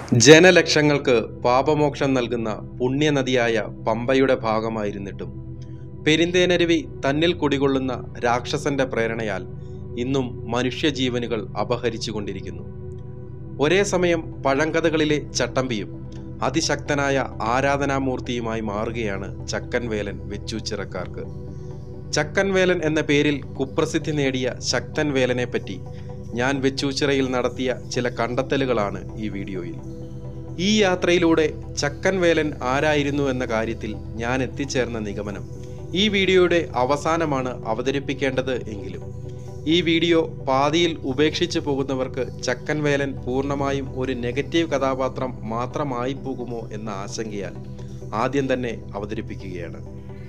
ജനലക്ഷങ്ങൾക്ക് പാപമോക്ഷം നൽകുന്ന പുണ്യനദിയായ പമ്പയുടെ ഭാഗമായിരുന്നിട്ടും പെരിന്തേനരുവി തന്നിൽ കുടികൊള്ളുന്ന രാക്ഷസന്റെ പ്രേരണയാൽ ഇന്നും മനുഷ്യജീവനുകൾ അപഹരിച്ചുകൊണ്ടിരിക്കുന്നു ഒരേ സമയം പഴങ്കഥകളിലെ ചട്ടമ്പിയും അതിശക്തനായ ആരാധനാമൂർത്തിയുമായി മാറുകയാണ് ചക്കൻവേലൻ വെച്ചൂച്ചിറക്കാർക്ക് ചക്കൻവേലൻ എന്ന പേരിൽ കുപ്രസിദ്ധി നേടിയ ശക്തൻ വേലനെ പറ്റി ഞാൻ വെച്ചൂച്ചിറയിൽ നടത്തിയ ചില കണ്ടെത്തലുകളാണ് ഈ വീഡിയോയിൽ ഈ യാത്രയിലൂടെ ചക്കൻ വേലൻ ആരായിരുന്നു എന്ന കാര്യത്തിൽ ഞാൻ എത്തിച്ചേർന്ന നിഗമനം ഈ വീഡിയോയുടെ അവസാനമാണ് അവതരിപ്പിക്കേണ്ടത് എങ്കിലും ഈ വീഡിയോ പാതിയിൽ ഉപേക്ഷിച്ചു പോകുന്നവർക്ക് ചക്കൻ വേലൻ പൂർണ്ണമായും ഒരു നെഗറ്റീവ് കഥാപാത്രം മാത്രമായി പോകുമോ എന്ന ആശങ്കയാൽ ആദ്യം തന്നെ അവതരിപ്പിക്കുകയാണ്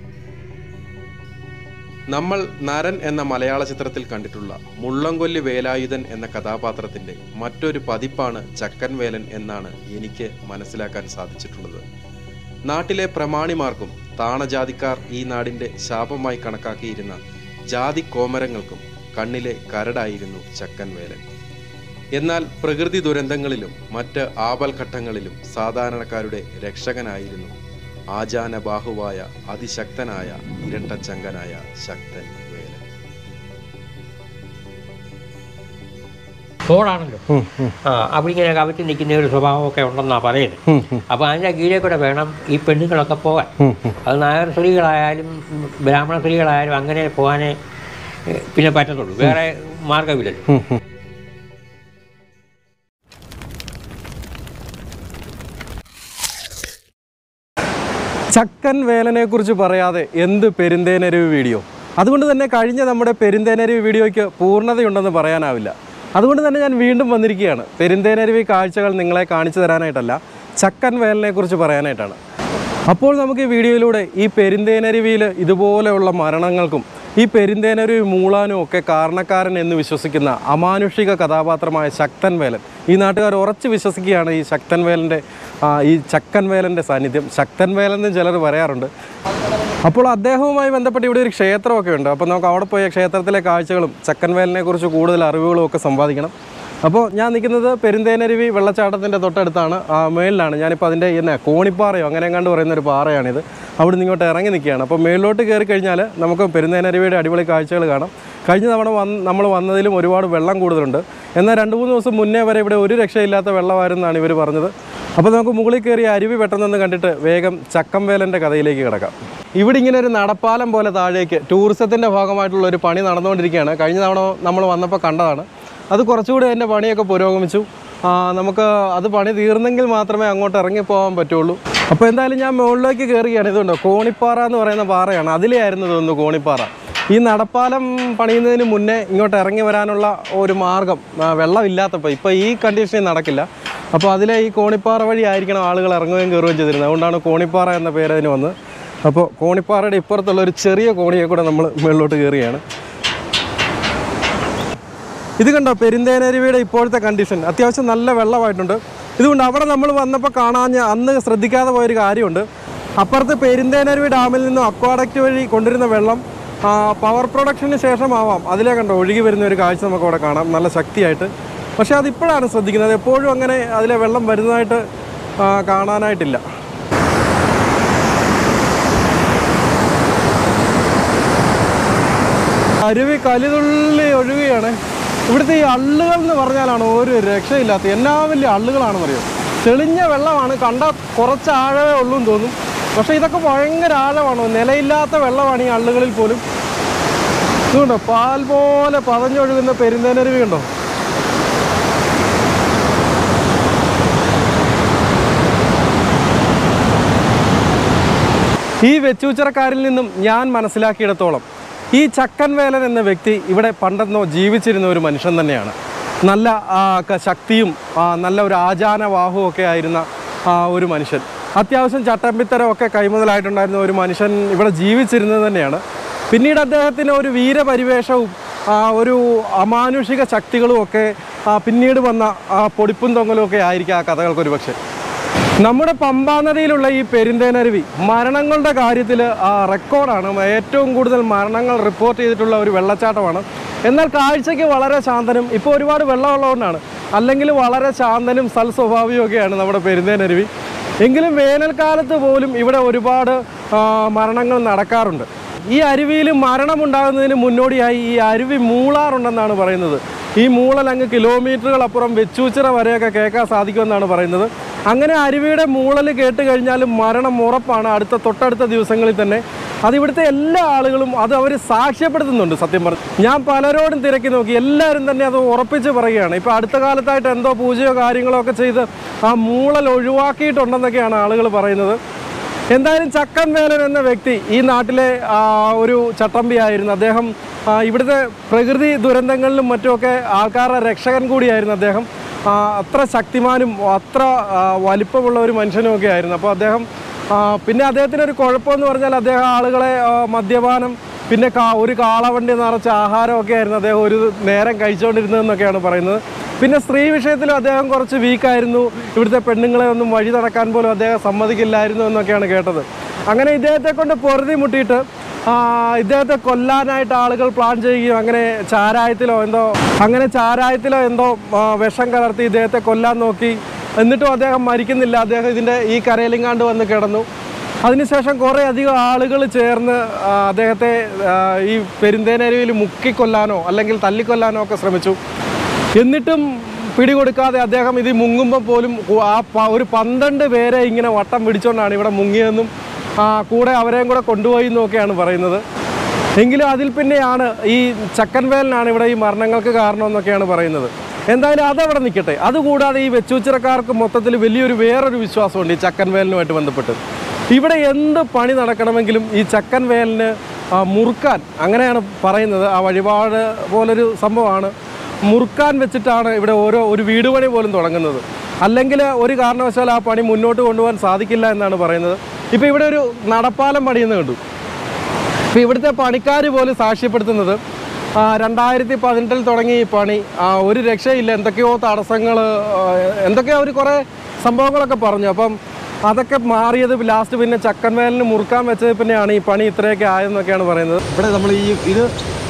നമ്മൾ നരൻ എന്ന മലയാള ചിത്രത്തിൽ കണ്ടിട്ടുള്ള മുള്ളംകൊല്ലി വേലായുധൻ എന്ന കഥാപാത്രത്തിന്റെ മറ്റൊരു പതിപ്പാണ് ചക്കൻ വേലൻ എന്നാണ് എനിക്ക് മനസ്സിലാക്കാൻ സാധിച്ചിട്ടുള്ളത് നാട്ടിലെ പ്രമാണിമാർക്കും താണജാതിക്കാർ ഈ നാടിന്റെ ശാപമായി കണക്കാക്കിയിരുന്ന ജാതി കോമരങ്ങൾക്കും കണ്ണിലെ കരടായിരുന്നു ചക്കൻ വേലൻ എന്നാൽ പ്രകൃതി ദുരന്തങ്ങളിലും മറ്റ് ആപൽഘട്ടങ്ങളിലും സാധാരണക്കാരുടെ രക്ഷകനായിരുന്നു ആജാന ബാഹുവായ അതിശക്തനായ ഇരട്ടച്ചങ്കനായ ശക്തൻ വേലൻ തോടാണല്ലോ ആ അവിടെ ഇങ്ങനെ കവച്ച് നിൽക്കുന്ന ഒരു സ്വഭാവമൊക്കെ ഉണ്ടെന്നാണ് പറയുന്നത് അപ്പോൾ അതിൻ്റെ കീഴേ കൂടെ വേണം ഈ പെണ്ണുങ്ങളൊക്കെ പോകാൻ അത് നായർ സ്ത്രീകളായാലും ഉം, ബ്രാഹ്മണ സ്ത്രീകളായാലും അങ്ങനെ പോകാനേ ഏ, പിന്നെ പറ്റത്തുള്ളൂ വേറെ മാർഗമില്ലല്ലോ ചക്കൻ വേലനെ കുറിച്ച് പറയാതെ എന്ത് പെരുന്തേനരുവ് വീഡിയോ അതുകൊണ്ട് തന്നെ കഴിഞ്ഞ നമ്മുടെ പെരുന്തേനരുവ് വീഡിയോയ്ക്ക് പൂർണ്ണതയുണ്ടെന്ന് പറയാനാവില്ല അതുകൊണ്ട് തന്നെ ഞാൻ വീണ്ടും വന്നിരിക്കുകയാണ് പെരുന്തേനരുവി കാഴ്ചകൾ നിങ്ങളെ കാണിച്ചു തരാനായിട്ടല്ല ചക്കൻ വേലനെ കുറിച്ച് പറയാനായിട്ടാണ് അപ്പോൾ നമുക്ക് ഈ വീഡിയോയിലൂടെ ഈ പെരുന്തേനരുവിയിൽ ഇതുപോലെയുള്ള മരണങ്ങൾക്കും ഈ പെരുന്തേനരുവി മൂളാനും ഒക്കെ കാരണക്കാരൻ എന്ന് വിശ്വസിക്കുന്ന അമാനുഷിക കഥാപാത്രമായ ശക്തൻ വേലൻ ഈ നാട്ടുകാർ ഉറച്ചു വിശ്വസിക്കുകയാണ് ഈ ശക്തൻ വേലൻ്റെ ആ, ഈ ചക്കൻ വേലൻ്റെ സാന്നിധ്യം ശക്തൻ വേലൻ എന്ന് ചിലർ പറയാറുണ്ട് അപ്പോൾ അദ്ദേഹവുമായി ബന്ധപ്പെട്ട് ഇവിടെ ഒരു ക്ഷേത്രമൊക്കെ ഉണ്ട് അപ്പോൾ നമുക്ക് അവിടെ പോയ ക്ഷേത്രത്തിലെ കാഴ്ചകളും ചക്കൻ വേലനെ കുറിച്ച് കൂടുതൽ അറിവുകളും ഒക്കെ സമ്പാദിക്കണം അപ്പോൾ ഞാൻ നിൽക്കുന്നത് പെരുന്തേനരുവി വെള്ളച്ചാട്ടത്തിൻ്റെ തൊട്ടടുത്താണ് ആ മേളിലാണ് ഞാനിപ്പോൾ അതിൻ്റെ ഇന്ന് കോണിപ്പാറയോ അങ്ങനെ എങ്ങാണ്ട് പറയുന്ന ഒരു പാറയാണിത് അവിടെ നിന്ന് ഇങ്ങോട്ട് ഇറങ്ങി നിൽക്കുകയാണ് അപ്പോൾ മേളിലോട്ട് കയറി കഴിഞ്ഞാൽ നമുക്ക് പെരുന്തേനരുവിയുടെ അടിപൊളി കാഴ്ചകൾ കാണാം കഴിഞ്ഞ തവണ വന്ന് നമ്മൾ വന്നതിലും ഒരുപാട് വെള്ളം കൂടുതലുണ്ട് എന്നാൽ രണ്ട് മൂന്ന് ദിവസം മുന്നേ വരെ ഇവിടെ ഒരു രക്ഷയില്ലാത്ത വെള്ളമായിരുന്നാണ് ഇവർ പറഞ്ഞത് അപ്പോൾ നമുക്ക് മുകളിൽ കയറി അരുവി പെട്ടെന്നൊന്ന് കണ്ടിട്ട് വേഗം ചക്കംവേലൻ്റെ കഥയിലേക്ക് കിടക്കാം ഇവിടെ ഇങ്ങനെ ഒരു നടപ്പാലം പോലെ താഴേക്ക് ടൂറിസത്തിൻ്റെ ഭാഗമായിട്ടുള്ള ഒരു പണി നടന്നുകൊണ്ടിരിക്കുകയാണ് കഴിഞ്ഞ തവണ നമ്മൾ വന്നപ്പോൾ കണ്ടതാണ് അത് കുറച്ചുകൂടി അതിൻ്റെ പണിയൊക്കെ പുരോഗമിച്ചു ആ, നമുക്ക് അത് പണി തീർന്നെങ്കിൽ മാത്രമേ അങ്ങോട്ട് ഇറങ്ങി പോകാൻ പറ്റുള്ളൂ അപ്പോൾ എന്തായാലും ഞാൻ മുകളിലേക്ക് കയറുകയാണ് ഇതുണ്ടോ കോണിപ്പാറ എന്ന് പറയുന്ന പാറയാണ് അതിലെയായിരുന്നു തോന്നുന്നു കോണിപ്പാറ ഈ നടപ്പാലം പണിയുന്നതിന് മുന്നേ ഇങ്ങോട്ട് ഇറങ്ങി വരാനുള്ള ഒരു മാർഗം ആ, വെള്ളമില്ലാത്തപ്പോൾ ഇപ്പോൾ ഈ കണ്ടീഷനിൽ നടക്കില്ല അപ്പോൾ അതിലെ ഈ കോണിപ്പാറ വഴി ആയിരിക്കണം ആളുകൾ ഇറങ്ങുകയും കയറുകയും ചെയ്തിരുന്നത് അതുകൊണ്ടാണ് കോണിപ്പാറ എന്ന പേര് അതിന് വന്നത് അപ്പോൾ കോണിപ്പാറയുടെ ഇപ്പുറത്തുള്ള ഒരു ചെറിയ കോണിയെ കൂടെ നമ്മൾ മുകളിലോട്ട് കയറുകയാണ് ഇത് കണ്ടോ പെരുന്തേനരുവിയുടെ ഇപ്പോഴത്തെ കണ്ടീഷൻ അത്യാവശ്യം നല്ല വെള്ളമായിട്ടുണ്ട് ഇതുകൊണ്ട് അവിടെ നമ്മൾ വന്നപ്പോൾ കാണാൻ അന്ന് ശ്രദ്ധിക്കാതെ പോയൊരു കാര്യമുണ്ട് അപ്പുറത്ത് പെരുന്തേനരുവി ഡാമിൽ നിന്നും അക്വാഡക്റ്റ് വഴി കൊണ്ടുവരുന്ന വെള്ളം ആ, പവർ പ്രൊഡക്ഷന് ശേഷമാവാം അതിലേ കണ്ടോ ഒഴുകി വരുന്ന ഒരു കാഴ്ച നമുക്ക് അവിടെ കാണാം നല്ല ശക്തിയായിട്ട് പക്ഷേ അതിപ്പോഴാണ് ശ്രദ്ധിക്കുന്നത് എപ്പോഴും അങ്ങനെ അതിലെ വെള്ളം വരുന്നതായിട്ട് ആ, കാണാനായിട്ടില്ല അരുവി കലിതുള്ളി ഒഴുകുകയാണ് ഇവിടുത്തെ ഈ അള്ളുകൾ എന്ന് പറഞ്ഞാലാണ് ഒരു രക്ഷയില്ലാത്ത എന്നാ വലിയ അള്ളുകളാണെന്നറിയോ തെളിഞ്ഞ വെള്ളമാണ് കണ്ട കുറച്ച് ആഴമേ ഉള്ളൂ എന്ന് തോന്നും പക്ഷേ ഇതൊക്കെ ഭയങ്കര ആഴമാണ് നിലയില്ലാത്ത വെള്ളമാണ് ഈ അള്ളുകളിൽ പോലും ഇതുകൊണ്ടോ പാൽ പോലെ പതഞ്ഞൊഴുകുന്ന പെരുന്തേനരുവി ഉണ്ടോ ഈ വെച്ചൂച്ചിറക്കാരിൽ നിന്നും ഞാൻ മനസ്സിലാക്കിയിടത്തോളം ഈ ചക്കൻ വേലൻ എന്ന വ്യക്തി ഇവിടെ പണ്ടെന്നോ ജീവിച്ചിരുന്ന ഒരു മനുഷ്യൻ തന്നെയാണ് നല്ല ആ, ക- ശക്തിയും ആ, നല്ല ഒരു ആചാനവാഹവും ഒക്കെ ആയിരുന്ന ആ, ഒരു മനുഷ്യൻ അത്യാവശ്യം ചട്ടമ്പിത്തരമൊക്കെ കൈമുതലായിട്ടുണ്ടായിരുന്ന ഒരു മനുഷ്യൻ ഇവിടെ ജീവിച്ചിരുന്നത് തന്നെയാണ് പിന്നീട് അദ്ദേഹത്തിന് ഒരു വീരപരിവേഷവും ആ, ഒരു അമാനുഷിക ശക്തികളും ഒക്കെ ആ, പിന്നീട് വന്ന ആ പൊടിപ്പും തൊങ്ങലും ഒക്കെ ആയിരിക്കും ആ കഥകൾക്കൊരു പക്ഷേ നമ്മുടെ പമ്പാ നദിയിലുള്ള ഈ പെരുന്തേനരുവി മരണങ്ങളുടെ കാര്യത്തിൽ റെക്കോർഡാണ് ഏറ്റവും കൂടുതൽ മരണങ്ങൾ റിപ്പോർട്ട് ചെയ്തിട്ടുള്ള ഒരു വെള്ളച്ചാട്ടമാണ് എന്നാൽ കാഴ്ചയ്ക്ക് വളരെ ശാന്തനും ഇപ്പോൾ ഒരുപാട് വെള്ളമുള്ളതുകൊണ്ടാണ് അല്ലെങ്കിൽ വളരെ ശാന്തനും സൽ സ്വഭാവികമൊക്കെയാണ് നമ്മുടെ പെരുന്തേനരുവി എങ്കിലും വേനൽക്കാലത്ത് പോലും ഇവിടെ ഒരുപാട് ആ, മരണങ്ങൾ നടക്കാറുണ്ട് ഈ അരുവിയിൽ മരണമുണ്ടാകുന്നതിന് മുന്നോടിയായി ഈ അരുവി മൂളാറുണ്ടെന്നാണ് പറയുന്നത് ഈ മൂളൽ അങ്ങ് കിലോമീറ്ററുകൾ അപ്പുറം വെച്ചൂച്ചിറ വരെയൊക്കെ കേൾക്കാൻ സാധിക്കുമെന്നാണ് പറയുന്നത് അങ്ങനെ അരുവിയുടെ മൂളൽ കേട്ട് കഴിഞ്ഞാൽ മരണം ഉറപ്പാണ് അടുത്ത തൊട്ടടുത്ത ദിവസങ്ങളിൽ തന്നെ അത് ഇവിടുത്തെ എല്ലാ ആളുകളും അത് അവർ സാക്ഷ്യപ്പെടുത്തുന്നുണ്ട് സത്യം പറഞ്ഞു ഞാൻ പലരോടും തിരക്കി നോക്കി എല്ലാവരും തന്നെ അത് ഉറപ്പിച്ച് പറയുകയാണ് ഇപ്പോൾ അടുത്ത കാലത്തായിട്ട് എന്തോ പൂജയോ കാര്യങ്ങളോ ഒക്കെ ചെയ്ത് ആ മൂളൽ ഒഴിവാക്കിയിട്ടുണ്ടെന്നൊക്കെയാണ് ആളുകൾ പറയുന്നത് എന്തായാലും ചക്കൻ വേലൻ എന്ന വ്യക്തി ഈ നാട്ടിലെ ആ, ഒരു ചട്ടമ്പിയായിരുന്നു അദ്ദേഹം ആ, ഇവിടുത്തെ പ്രകൃതി ദുരന്തങ്ങളിലും മറ്റുമൊക്കെ ആൾക്കാരുടെ രക്ഷകൻ കൂടിയായിരുന്നു അദ്ദേഹം ആ, അത്ര ശക്തിമാനും അത്ര ആ, വലിപ്പമുള്ള ഒരു മനുഷ്യനുമൊക്കെ ആയിരുന്നു അപ്പോൾ അദ്ദേഹം ആ, പിന്നെ അദ്ദേഹത്തിന് ഒരു കുഴപ്പമെന്ന് പറഞ്ഞാൽ അദ്ദേഹം ആളുകളെ ആ, മദ്യപാനം പിന്നെ കാ- ഒരു കാളവണ്ടി നിറച്ച ആഹാരമൊക്കെ ആയിരുന്നു അദ്ദേഹം ഒരു നേരം കഴിച്ചുകൊണ്ടിരുന്നതെന്നൊക്കെയാണ് പറയുന്നത് പിന്നെ സ്ത്രീ വിഷയത്തിലും അദ്ദേഹം കുറച്ച് വീക്കായിരുന്നു ഇവിടുത്തെ പെണ്ണുങ്ങളെ ഒന്നും വഴി നടക്കാൻ പോലും അദ്ദേഹം സമ്മതിക്കില്ലായിരുന്നു എന്നൊക്കെയാണ് കേട്ടത് അങ്ങനെ ഇദ്ദേഹത്തെ കൊണ്ട് പൊറുതി മുട്ടിയിട്ട് ആ, ഇദ്ദേഹത്തെ കൊല്ലാനായിട്ട് ആളുകൾ പ്ലാൻ ചെയ്യുകയും അങ്ങനെ ചാരായത്തിലോ എന്തോ അങ്ങനെ ചാരായത്തിലോ എന്തോ ആ, വിഷം കലർത്തി ഇദ്ദേഹത്തെ കൊല്ലാൻ നോക്കി എന്നിട്ടും അദ്ദേഹം മരിക്കുന്നില്ല അദ്ദേഹം ഇതിൻ്റെ ഈ കരയിലിങ്ങാണ്ട് വന്ന് കിടന്നു അതിനുശേഷം കുറേ അധികം ആളുകൾ ചേർന്ന് ആ, അദ്ദേഹത്തെ ആ, ഈ പെരുന്തേനരുവിൽ മുക്കിക്കൊല്ലാനോ അല്ലെങ്കിൽ തല്ലിക്കൊല്ലാനോ ഒക്കെ ശ്രമിച്ചു എന്നിട്ടും പിടികൊടുക്കാതെ അദ്ദേഹം ഇത് മുങ്ങുമ്പോൾ പോലും കു- ആ പ- ഒരു പന്ത്രണ്ട് പേരെ ഇങ്ങനെ വട്ടം പിടിച്ചുകൊണ്ടാണ് ഇവിടെ മുങ്ങിയതെന്നും ആ, കൂടെ അവരെയും കൂടെ കൊണ്ടുപോയി എന്നൊക്കെയാണ് പറയുന്നത് എങ്കിലും അതിൽ പിന്നെയാണ് ഈ ചക്കൻവേലിനാണ് ഇവിടെ ഈ മരണങ്ങൾക്ക് കാരണമെന്നൊക്കെയാണ് പറയുന്നത് എന്തായാലും അതവിടെ നിൽക്കട്ടെ അതുകൂടാതെ ഈ വെച്ചൂച്ചിറക്കാർക്ക് മൊത്തത്തിൽ വലിയൊരു വേറൊരു വിശ്വാസമുണ്ട് ഈ ചക്കൻവേലിനുമായിട്ട് ബന്ധപ്പെട്ട് ഇവിടെ എന്ത് പണി നടക്കണമെങ്കിലും ഈ ചക്കൻവേലിന് ആ, മുറുക്കാൻ അങ്ങനെയാണ് പറയുന്നത് ആ വഴിപാട് പോലൊരു സംഭവമാണ് മുറുക്കാൻ വെച്ചിട്ടാണ് ഇവിടെ ഓരോ ഒരു വീട് പണി പോലും തുടങ്ങുന്നത് അല്ലെങ്കിൽ ഒരു കാരണവശാൽ ആ പണി മുന്നോട്ട് കൊണ്ടുപോകാൻ സാധിക്കില്ല എന്നാണ് പറയുന്നത് ഇപ്പോൾ ഇവിടെ ഒരു നടപ്പാലം പണിയുന്നത് കണ്ടു ഇപ്പോൾ ഇവിടുത്തെ പണിക്കാർ പോലും സാക്ഷ്യപ്പെടുത്തുന്നത് ആ, രണ്ടായിരത്തി പതിനെട്ടിൽ തുടങ്ങി ഈ പണി ആ, ഒരു രക്ഷയില്ല എന്തൊക്കെയോ തടസ്സങ്ങൾ എന്തൊക്കെയോ അവർ കുറേ സംഭവങ്ങളൊക്കെ പറഞ്ഞു അപ്പം അതൊക്കെ മാറിയത് ലാസ്റ്റ് പിന്നെ ചക്കൻവേലിന് മുറുക്കാൻ വെച്ചത് പിന്നെയാണ് ഈ പണി ഇത്രയൊക്കെ ആയതെന്നൊക്കെയാണ് പറയുന്നത് ഇവിടെ നമ്മൾ ഈ ഇത്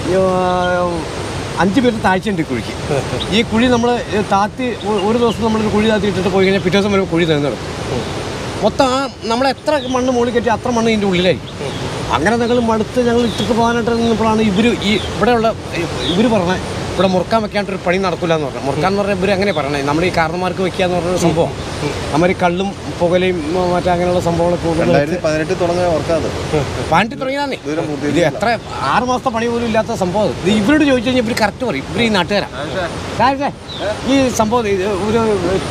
ആ, അഞ്ച് പേര് താഴ്ചയുണ്ട് ഈ കുഴിക്ക് ഈ കുഴി നമ്മൾ താത്തി ഒ- ഒരു ദിവസം നമ്മളൊരു കുഴി താത്തി ഇട്ടിട്ട് പോയി കഴിഞ്ഞാൽ പിറ്റേ ദിവസം വരുമ്പോൾ കുഴി തന്നെ മൊത്തം ആ നമ്മൾ എത്ര മണ്ണ് മുകളിൽ കയറ്റി അത്ര മണ്ണ് ഇതിൻ്റെ ഉള്ളിലായിരിക്കും അങ്ങനെ ഞങ്ങൾ മടുത്ത് ഞങ്ങൾ ഇട്ടിട്ട് പോകാനായിട്ട് നിന്നപ്പോഴാണ് ഇവർ ഈ ഇവിടെയുള്ള ഇവർ പറഞ്ഞ ഇവിടെ മുറുക്കാൻ വെക്കാണ്ടൊരു പണി നടക്കില്ല എന്ന് പറഞ്ഞു മുറുക്കാൻ എന്ന് പറഞ്ഞാൽ ഇവർ അങ്ങനെ പറയണേ നമ്മൾ ഈ കാരണന്മാർക്ക് വെക്കുക എന്ന് പറഞ്ഞ സംഭവം നമ്മൾ ഈ കള്ളും പുകലയും ഉം, മറ്റേ അങ്ങനെയുള്ള സംഭവങ്ങളൊക്കെ കൂടുതൽ രണ്ടായിരത്തി പതിനെട്ടിൽ തുടങ്ങിയ വർക്കാത് പാണ്ടി തുടങ്ങിയതാന്നേ ഇത് എത്ര ആറ് മാസത്തെ പണി പോലും ഇല്ലാത്ത സംഭവം ഇത്. ഇത് ഇവരോട് ചോദിച്ചു കഴിഞ്ഞാൽ ഇവർ കറക്റ്റ് പറയും ഇവർ ഈ നാട്ടുകാരാ രാജേ, ഈ സംഭവം ഇത് ഒരു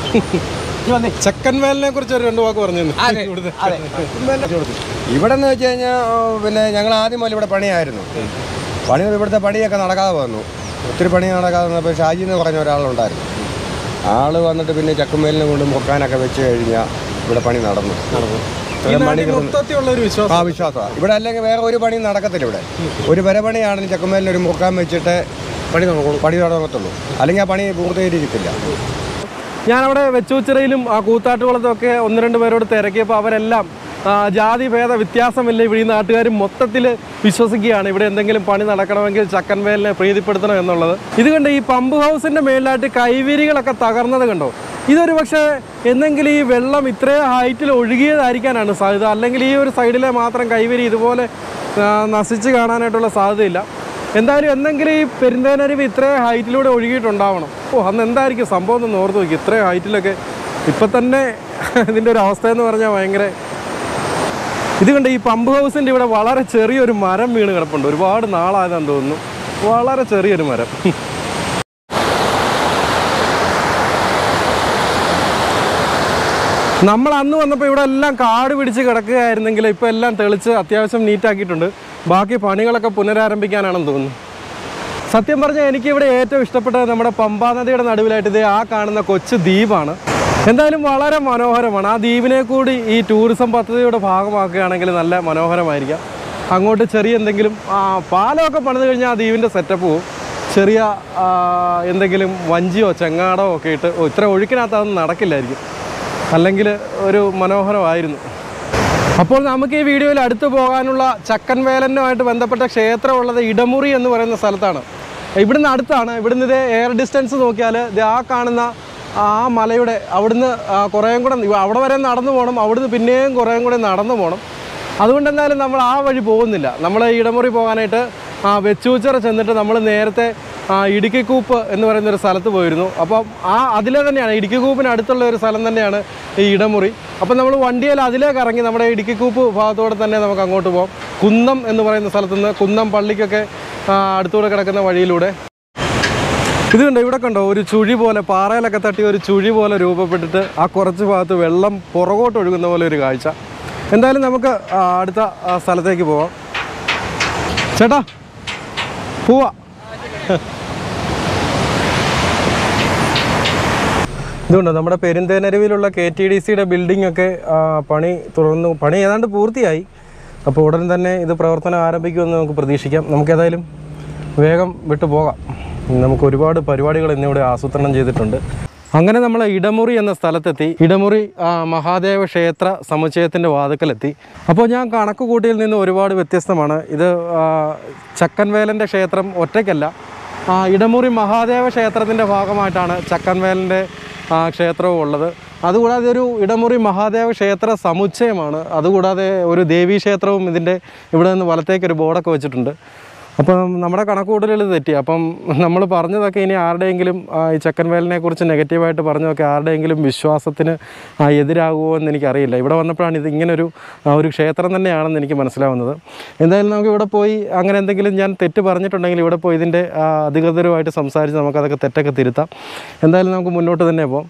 ഇത് വന്നേ ചക്കൻവേലിനെ കുറിച്ച് ഒരു രണ്ട് വാക്ക് പറഞ്ഞു തന്നു. അതെ അതെ ഇവിടെ എന്ന് വെച്ച് കഴിഞ്ഞാൽ പിന്നെ ഞങ്ങൾ ആദ്യം മുതൽ ഇവിടെ പണിയായിരുന്നു പണി ഇവിടുത്തെ പണിയൊക്കെ നടക്കാതെ വന്നു ഒത്തിരി പണി നടക്കാതെ വന്നപ്പോൾ ഷാജി എന്ന് പറഞ്ഞ ഒരാളുണ്ടായിരുന്നു ആള് വന്നിട്ട് പിന്നെ ചക്കുമേലിനെ കൊണ്ട് മുക്കാനൊക്കെ വെച്ച് കഴിഞ്ഞാൽ ഇവിടെ പണി നടന്നു ഈ ഇത്രയും പണി നാട്ടിൽ മൊത്തത്തിലുള്ള ഒരു വിശ്വാസം ആ വിശ്വാസമാണ് ഇവിടെ അല്ലെങ്കിൽ വേറെ ഒരു പണിയും നടക്കത്തില്ല ഇവിടെ ഒരു വരപണിയാണ് ചക്കുമേലിന് ഒരു മുക്കാൻ വെച്ചിട്ട് പണി തുടങ്ങുള്ളൂ പണി തുടങ്ങത്തുള്ളൂ അല്ലെങ്കിൽ ആ പണി പൂർത്തീകരിക്കത്തില്ല ഞാനവിടെ വെച്ചൂച്ചിറയിലും ആ കൂത്താട്ടുകുളത്തും ഒക്കെ ഒന്ന് രണ്ട് പേരോട് തിരക്കിയപ്പോൾ അവരെല്ലാം ആ, ജാതി ഭേദ വ്യത്യാസമില്ല ഇവിടെ ഈ നാട്ടുകാർ മൊത്തത്തിൽ വിശ്വസിക്കുകയാണ് ഇവിടെ എന്തെങ്കിലും പണി നടക്കണമെങ്കിൽ ചക്കൻവേലിനെ പ്രീതിപ്പെടുത്തണം എന്നുള്ളത് ഇത് കണ്ട് ഈ പമ്പ് ഹൗസിൻ്റെ മേളിലായിട്ട് കൈവിരികളൊക്കെ തകർന്നത് കണ്ടോ ഇതൊരു പക്ഷേ എന്തെങ്കിലും ഈ വെള്ളം ഇത്രയും ഹൈറ്റിൽ ഒഴുകിയതായിരിക്കാനാണ് സാധ്യത അല്ലെങ്കിൽ ഈ ഒരു സൈഡിലെ മാത്രം കൈവിരി ഇതുപോലെ ആ, നശിച്ച് കാണാനായിട്ടുള്ള സാധ്യതയില്ല എന്തായാലും എന്തെങ്കിലും ഈ പെരുന്തേനരുവി ഇത്രയും ഹൈറ്റിലൂടെ ഒഴുകിയിട്ടുണ്ടാവണം ഓ അന്ന് എന്തായിരിക്കും സംഭവം എന്ന് ഓർത്ത് നോക്കി ഇത്രയും ഹൈറ്റിലൊക്കെ ഇപ്പം തന്നെ ഇതിൻ്റെ ഒരു അവസ്ഥ എന്ന് പറഞ്ഞാൽ ഭയങ്കര ഇത് കണ്ട് ഈ പമ്പ് ഹൗസിൻ്റെ ഇവിടെ വളരെ ചെറിയൊരു മരം വീണ് കിടപ്പുണ്ട് ഒരുപാട് നാളായതാന്ന് തോന്നുന്നു വളരെ ചെറിയൊരു മരം നമ്മൾ അന്ന് വന്നപ്പോൾ ഇവിടെ എല്ലാം കാട് പിടിച്ച് കിടക്കുകയായിരുന്നെങ്കിൽ ഇപ്പോൾ എല്ലാം തെളിച്ച് അത്യാവശ്യം നീറ്റാക്കിയിട്ടുണ്ട് ബാക്കി പണികളൊക്കെ പുനരാരംഭിക്കാനാണെന്ന് തോന്നുന്നു സത്യം പറഞ്ഞാൽ എനിക്ക് ഇവിടെ ഏറ്റവും ഇഷ്ടപ്പെട്ടത് നമ്മുടെ പമ്പാ നദിയുടെ നടുവിലായിട്ട് ഇത് ആ കാണുന്ന കൊച്ചു ദ്വീപാണ് എന്തായാലും വളരെ മനോഹരമാണ് ആ ദ്വീപിനെ കൂടി ഈ ടൂറിസം പദ്ധതിയുടെ ഭാഗമാക്കുകയാണെങ്കിൽ നല്ല മനോഹരമായിരിക്കാം അങ്ങോട്ട് ചെറിയ എന്തെങ്കിലും ആ പാലമൊക്കെ പണിത് കഴിഞ്ഞാൽ ആ ദ്വീപിൻ്റെ സെറ്റപ്പ് പോവും ചെറിയ ആ, എന്തെങ്കിലും വഞ്ചിയോ ചെങ്ങാടോ ഒക്കെ ഇട്ട് ഓ, ഇത്ര ഒഴുക്കിനകത്ത് അതൊന്നും നടക്കില്ലായിരിക്കും അല്ലെങ്കിൽ ഒരു മനോഹരമായിരുന്നു അപ്പോൾ നമുക്ക് ഈ വീഡിയോയിൽ അടുത്ത് പോകാനുള്ള ചക്കൻ വേലനുമായിട്ട് ബന്ധപ്പെട്ട ക്ഷേത്രമുള്ളത് ഇടമുറി എന്ന് പറയുന്ന സ്ഥലത്താണ് ഇവിടുന്ന് അടുത്താണ് ഇവിടുന്ന് ഇത് എയർ ഡിസ്റ്റൻസ് നോക്കിയാൽ ഇത് ആ കാണുന്ന ആ മലയുടെ അവിടുന്ന് ആ കുറേയും കൂടെ ഇവ- അവിടെ വരെ നടന്നു പോകണം അവിടുന്ന് പിന്നെയും കുറേയും കൂടെ നടന്നു പോകണം അതുകൊണ്ട് എന്തായാലും നമ്മൾ ആ വഴി പോകുന്നില്ല നമ്മൾ ഇടമുറി പോകാനായിട്ട് ആ വെച്ചൂച്ചിറ ചെന്നിട്ട് നമ്മൾ നേരത്തെ ആ ഇടുക്കിക്കൂപ്പ് എന്ന് പറയുന്ന ഒരു സ്ഥലത്ത് പോയിരുന്നു അപ്പം ആ അതിലെ തന്നെയാണ് ഇടുക്കിക്കൂപ്പിന് അടുത്തുള്ള ഒരു സ്ഥലം തന്നെയാണ് ഈ ഇടമുറി അപ്പം നമ്മൾ വണ്ടിയിൽ അതിലേക്ക് ഇറങ്ങി നമ്മുടെ ഇടുക്കിക്കൂപ്പ് ഭാഗത്തൂടെ തന്നെ നമുക്ക് അങ്ങോട്ട് പോകാം കുന്നം എന്ന് പറയുന്ന സ്ഥലത്ത് നിന്ന് കുന്നം പള്ളിക്കൊക്കെ ആ, അടുത്തൂടെ കിടക്കുന്ന വഴിയിലൂടെ ഇത് കണ്ടോ ഇവിടെ കണ്ടോ ഒരു ചുഴി പോലെ പാറയിലൊക്കെ തട്ടി ഒരു ചുഴി പോലെ രൂപപ്പെട്ടിട്ട് ആ കുറച്ച് ഭാഗത്ത് വെള്ളം പുറകോട്ട് ഒഴുകുന്ന പോലെ ഒരു കാഴ്ച എന്തായാലും നമുക്ക് ആ, അടുത്ത ആ, സ്ഥലത്തേക്ക് പോവാം ചേട്ടാ പോവാ ഇതുകൊണ്ട് നമ്മുടെ പെരുന്തേനരുവിലുള്ള കെ ടി ഡി സിയുടെ ബിൽഡിംഗ് ഒക്കെ ആ, പണി തുറന്നു പണി ഏതാണ്ട് പൂർത്തിയായി അപ്പോൾ ഉടൻ തന്നെ ഇത് പ്രവർത്തനം ആരംഭിക്കുമെന്ന് നമുക്ക് പ്രതീക്ഷിക്കാം നമുക്ക് ഏതായാലും വേഗം വിട്ടു പോകാം നമുക്ക് ഒരുപാട് പരിപാടികൾ ഇന്നിവിടെ ആസൂത്രണം ചെയ്തിട്ടുണ്ട് അങ്ങനെ നമ്മൾ ഇടമുറി എന്ന സ്ഥലത്തെത്തി ഇടമുറി ആ, മഹാദേവ ക്ഷേത്ര സമുച്ചയത്തിൻ്റെ വാതുക്കലെത്തി അപ്പോൾ ഞാൻ കണക്ക് കൂട്ടിയിൽ നിന്ന് ഒരുപാട് വ്യത്യസ്തമാണ് ഇത് ആ, ചക്കൻവേലൻ്റെ ക്ഷേത്രം ഒറ്റയ്ക്കല്ല ആ, ഇടമുറി മഹാദേവ ക്ഷേത്രത്തിൻ്റെ ഭാഗമായിട്ടാണ് ചക്കൻവേലൻ്റെ ആ, ക്ഷേത്രവും ഉള്ളത് അതുകൂടാതെ ഒരു ഇടമുറി മഹാദേവ ക്ഷേത്ര സമുച്ചയമാണ് അതുകൂടാതെ ഒരു ദേവീ ക്ഷേത്രവും ഇതിൻ്റെ ഇവിടെ നിന്ന് വലത്തേക്ക് ഒരു ബോർഡൊക്കെ വെച്ചിട്ടുണ്ട് അപ്പം നമ്മുടെ കണക്കുകൂട്ടലുകൾ തെറ്റി അപ്പം നമ്മൾ പറഞ്ഞതൊക്കെ ഇനി ആരുടെയെങ്കിലും ആ, ഈ ചക്കൻവേലിനെ കുറിച്ച് നെഗറ്റീവായിട്ട് പറഞ്ഞതൊക്കെ ആരുടെയെങ്കിലും വിശ്വാസത്തിന് ആ, എതിരാകുമോ എന്ന് എനിക്കറിയില്ല ഇവിടെ വന്നപ്പോഴാണ് ഇത് ഇങ്ങനൊരു ആ, ഒരു ക്ഷേത്രം തന്നെയാണെന്ന് എനിക്ക് മനസ്സിലാവുന്നത് എന്തായാലും നമുക്ക് ഇവിടെ പോയി അങ്ങനെ എന്തെങ്കിലും ഞാൻ തെറ്റ് പറഞ്ഞിട്ടുണ്ടെങ്കിൽ ഇവിടെ പോയി ഇതിൻ്റെ ആ, അധികൃതരുമായിട്ട് സംസാരിച്ച് നമുക്കതൊക്കെ തെറ്റൊക്കെ തിരുത്താം എന്തായാലും നമുക്ക് മുന്നോട്ട് തന്നെ പോകാം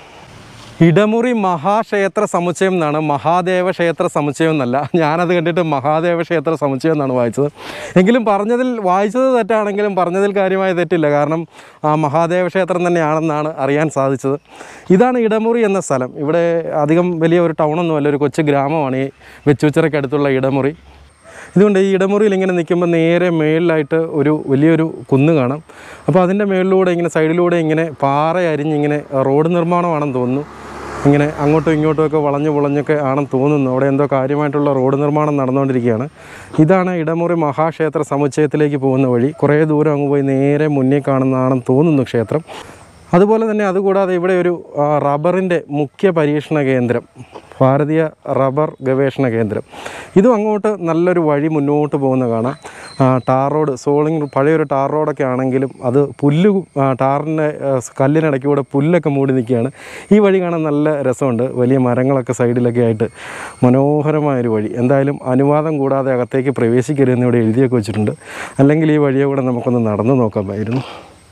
ഇടമുറി മഹാക്ഷേത്ര സമുച്ചയം എന്നാണ് മഹാദേവ ക്ഷേത്ര സമുച്ചയം എന്നല്ല ഞാനത് കണ്ടിട്ട് മഹാദേവ ക്ഷേത്ര സമുച്ചയം എന്നാണ് വായിച്ചത് എങ്കിലും പറഞ്ഞതിൽ വായിച്ചത് തെറ്റാണെങ്കിലും പറഞ്ഞതിൽ കാര്യമായ തെറ്റില്ല കാരണം ആ മഹാദേവ ക്ഷേത്രം തന്നെയാണെന്നാണ് അറിയാൻ സാധിച്ചത് ഇതാണ് ഇടമുറി എന്ന സ്ഥലം ഇവിടെ അധികം വലിയ ഒരു ടൗണൊന്നുമല്ല ഒരു കൊച്ചു ഗ്രാമമാണ് ഈ വെച്ചുച്ചിറയ്ക്കടുത്തുള്ള ഇടമുറി ഇതുകൊണ്ട് ഈ ഇടമുറിയിൽ ഇങ്ങനെ നിൽക്കുമ്പോൾ നേരെ മേളിലായിട്ട് ഒരു വലിയൊരു കുന്ന് കാണാം അപ്പോൾ അതിൻ്റെ മേളിലൂടെ ഇങ്ങനെ സൈഡിലൂടെ ഇങ്ങനെ പാറ അരിഞ്ഞിങ്ങനെ റോഡ് നിർമ്മാണമാണെന്ന് തോന്നുന്നു ഇങ്ങനെ അങ്ങോട്ടും ഇങ്ങോട്ടും ഒക്കെ വളഞ്ഞു വളഞ്ഞൊക്കെ ആണെന്ന് തോന്നുന്നു അവിടെ എന്തോ കാര്യമായിട്ടുള്ള റോഡ് നിർമ്മാണം നടന്നുകൊണ്ടിരിക്കുകയാണ് ഇതാണ് ഇടമുറി മഹാക്ഷേത്ര സമുച്ചയത്തിലേക്ക് പോകുന്ന വഴി കുറേ ദൂരം അങ്ങ് പോയി നേരെ മുന്നിൽ കാണുന്നതാണെന്ന് തോന്നുന്നു ക്ഷേത്രം അതുപോലെ തന്നെ അതുകൂടാതെ ഇവിടെ ഒരു ആ, റബ്ബറിൻ്റെ മുഖ്യ പരീക്ഷണ കേന്ദ്രം ഭാരതീയ റബ്ബർ ഗവേഷണ കേന്ദ്രം ഇതും അങ്ങോട്ട് നല്ലൊരു വഴി മുന്നോട്ട് പോകുന്ന കാണാം ആ, ടാർ റോഡ് സോളിങ് പഴയൊരു ടാർ റോഡൊക്കെ ആണെങ്കിലും അത് പുല്ല് ആ, ടാറിൻ്റെ ആ, കല്ലിനിടയ്ക്ക് കൂടെ പുല്ലൊക്കെ മൂടി നിൽക്കുകയാണ് ഈ വഴി കാണാൻ നല്ല രസമുണ്ട് വലിയ മരങ്ങളൊക്കെ സൈഡിലൊക്കെ ആയിട്ട് മനോഹരമായൊരു വഴി എന്തായാലും അനുവാദം കൂടാതെ അകത്തേക്ക് പ്രവേശിക്കരുതെന്ന് ഇവിടെ എഴുതിയൊക്കെ വെച്ചിട്ടുണ്ട് അല്ലെങ്കിൽ ഈ വഴിയെ കൂടെ നമുക്കൊന്ന് നടന്നു നോക്കാമായിരുന്നു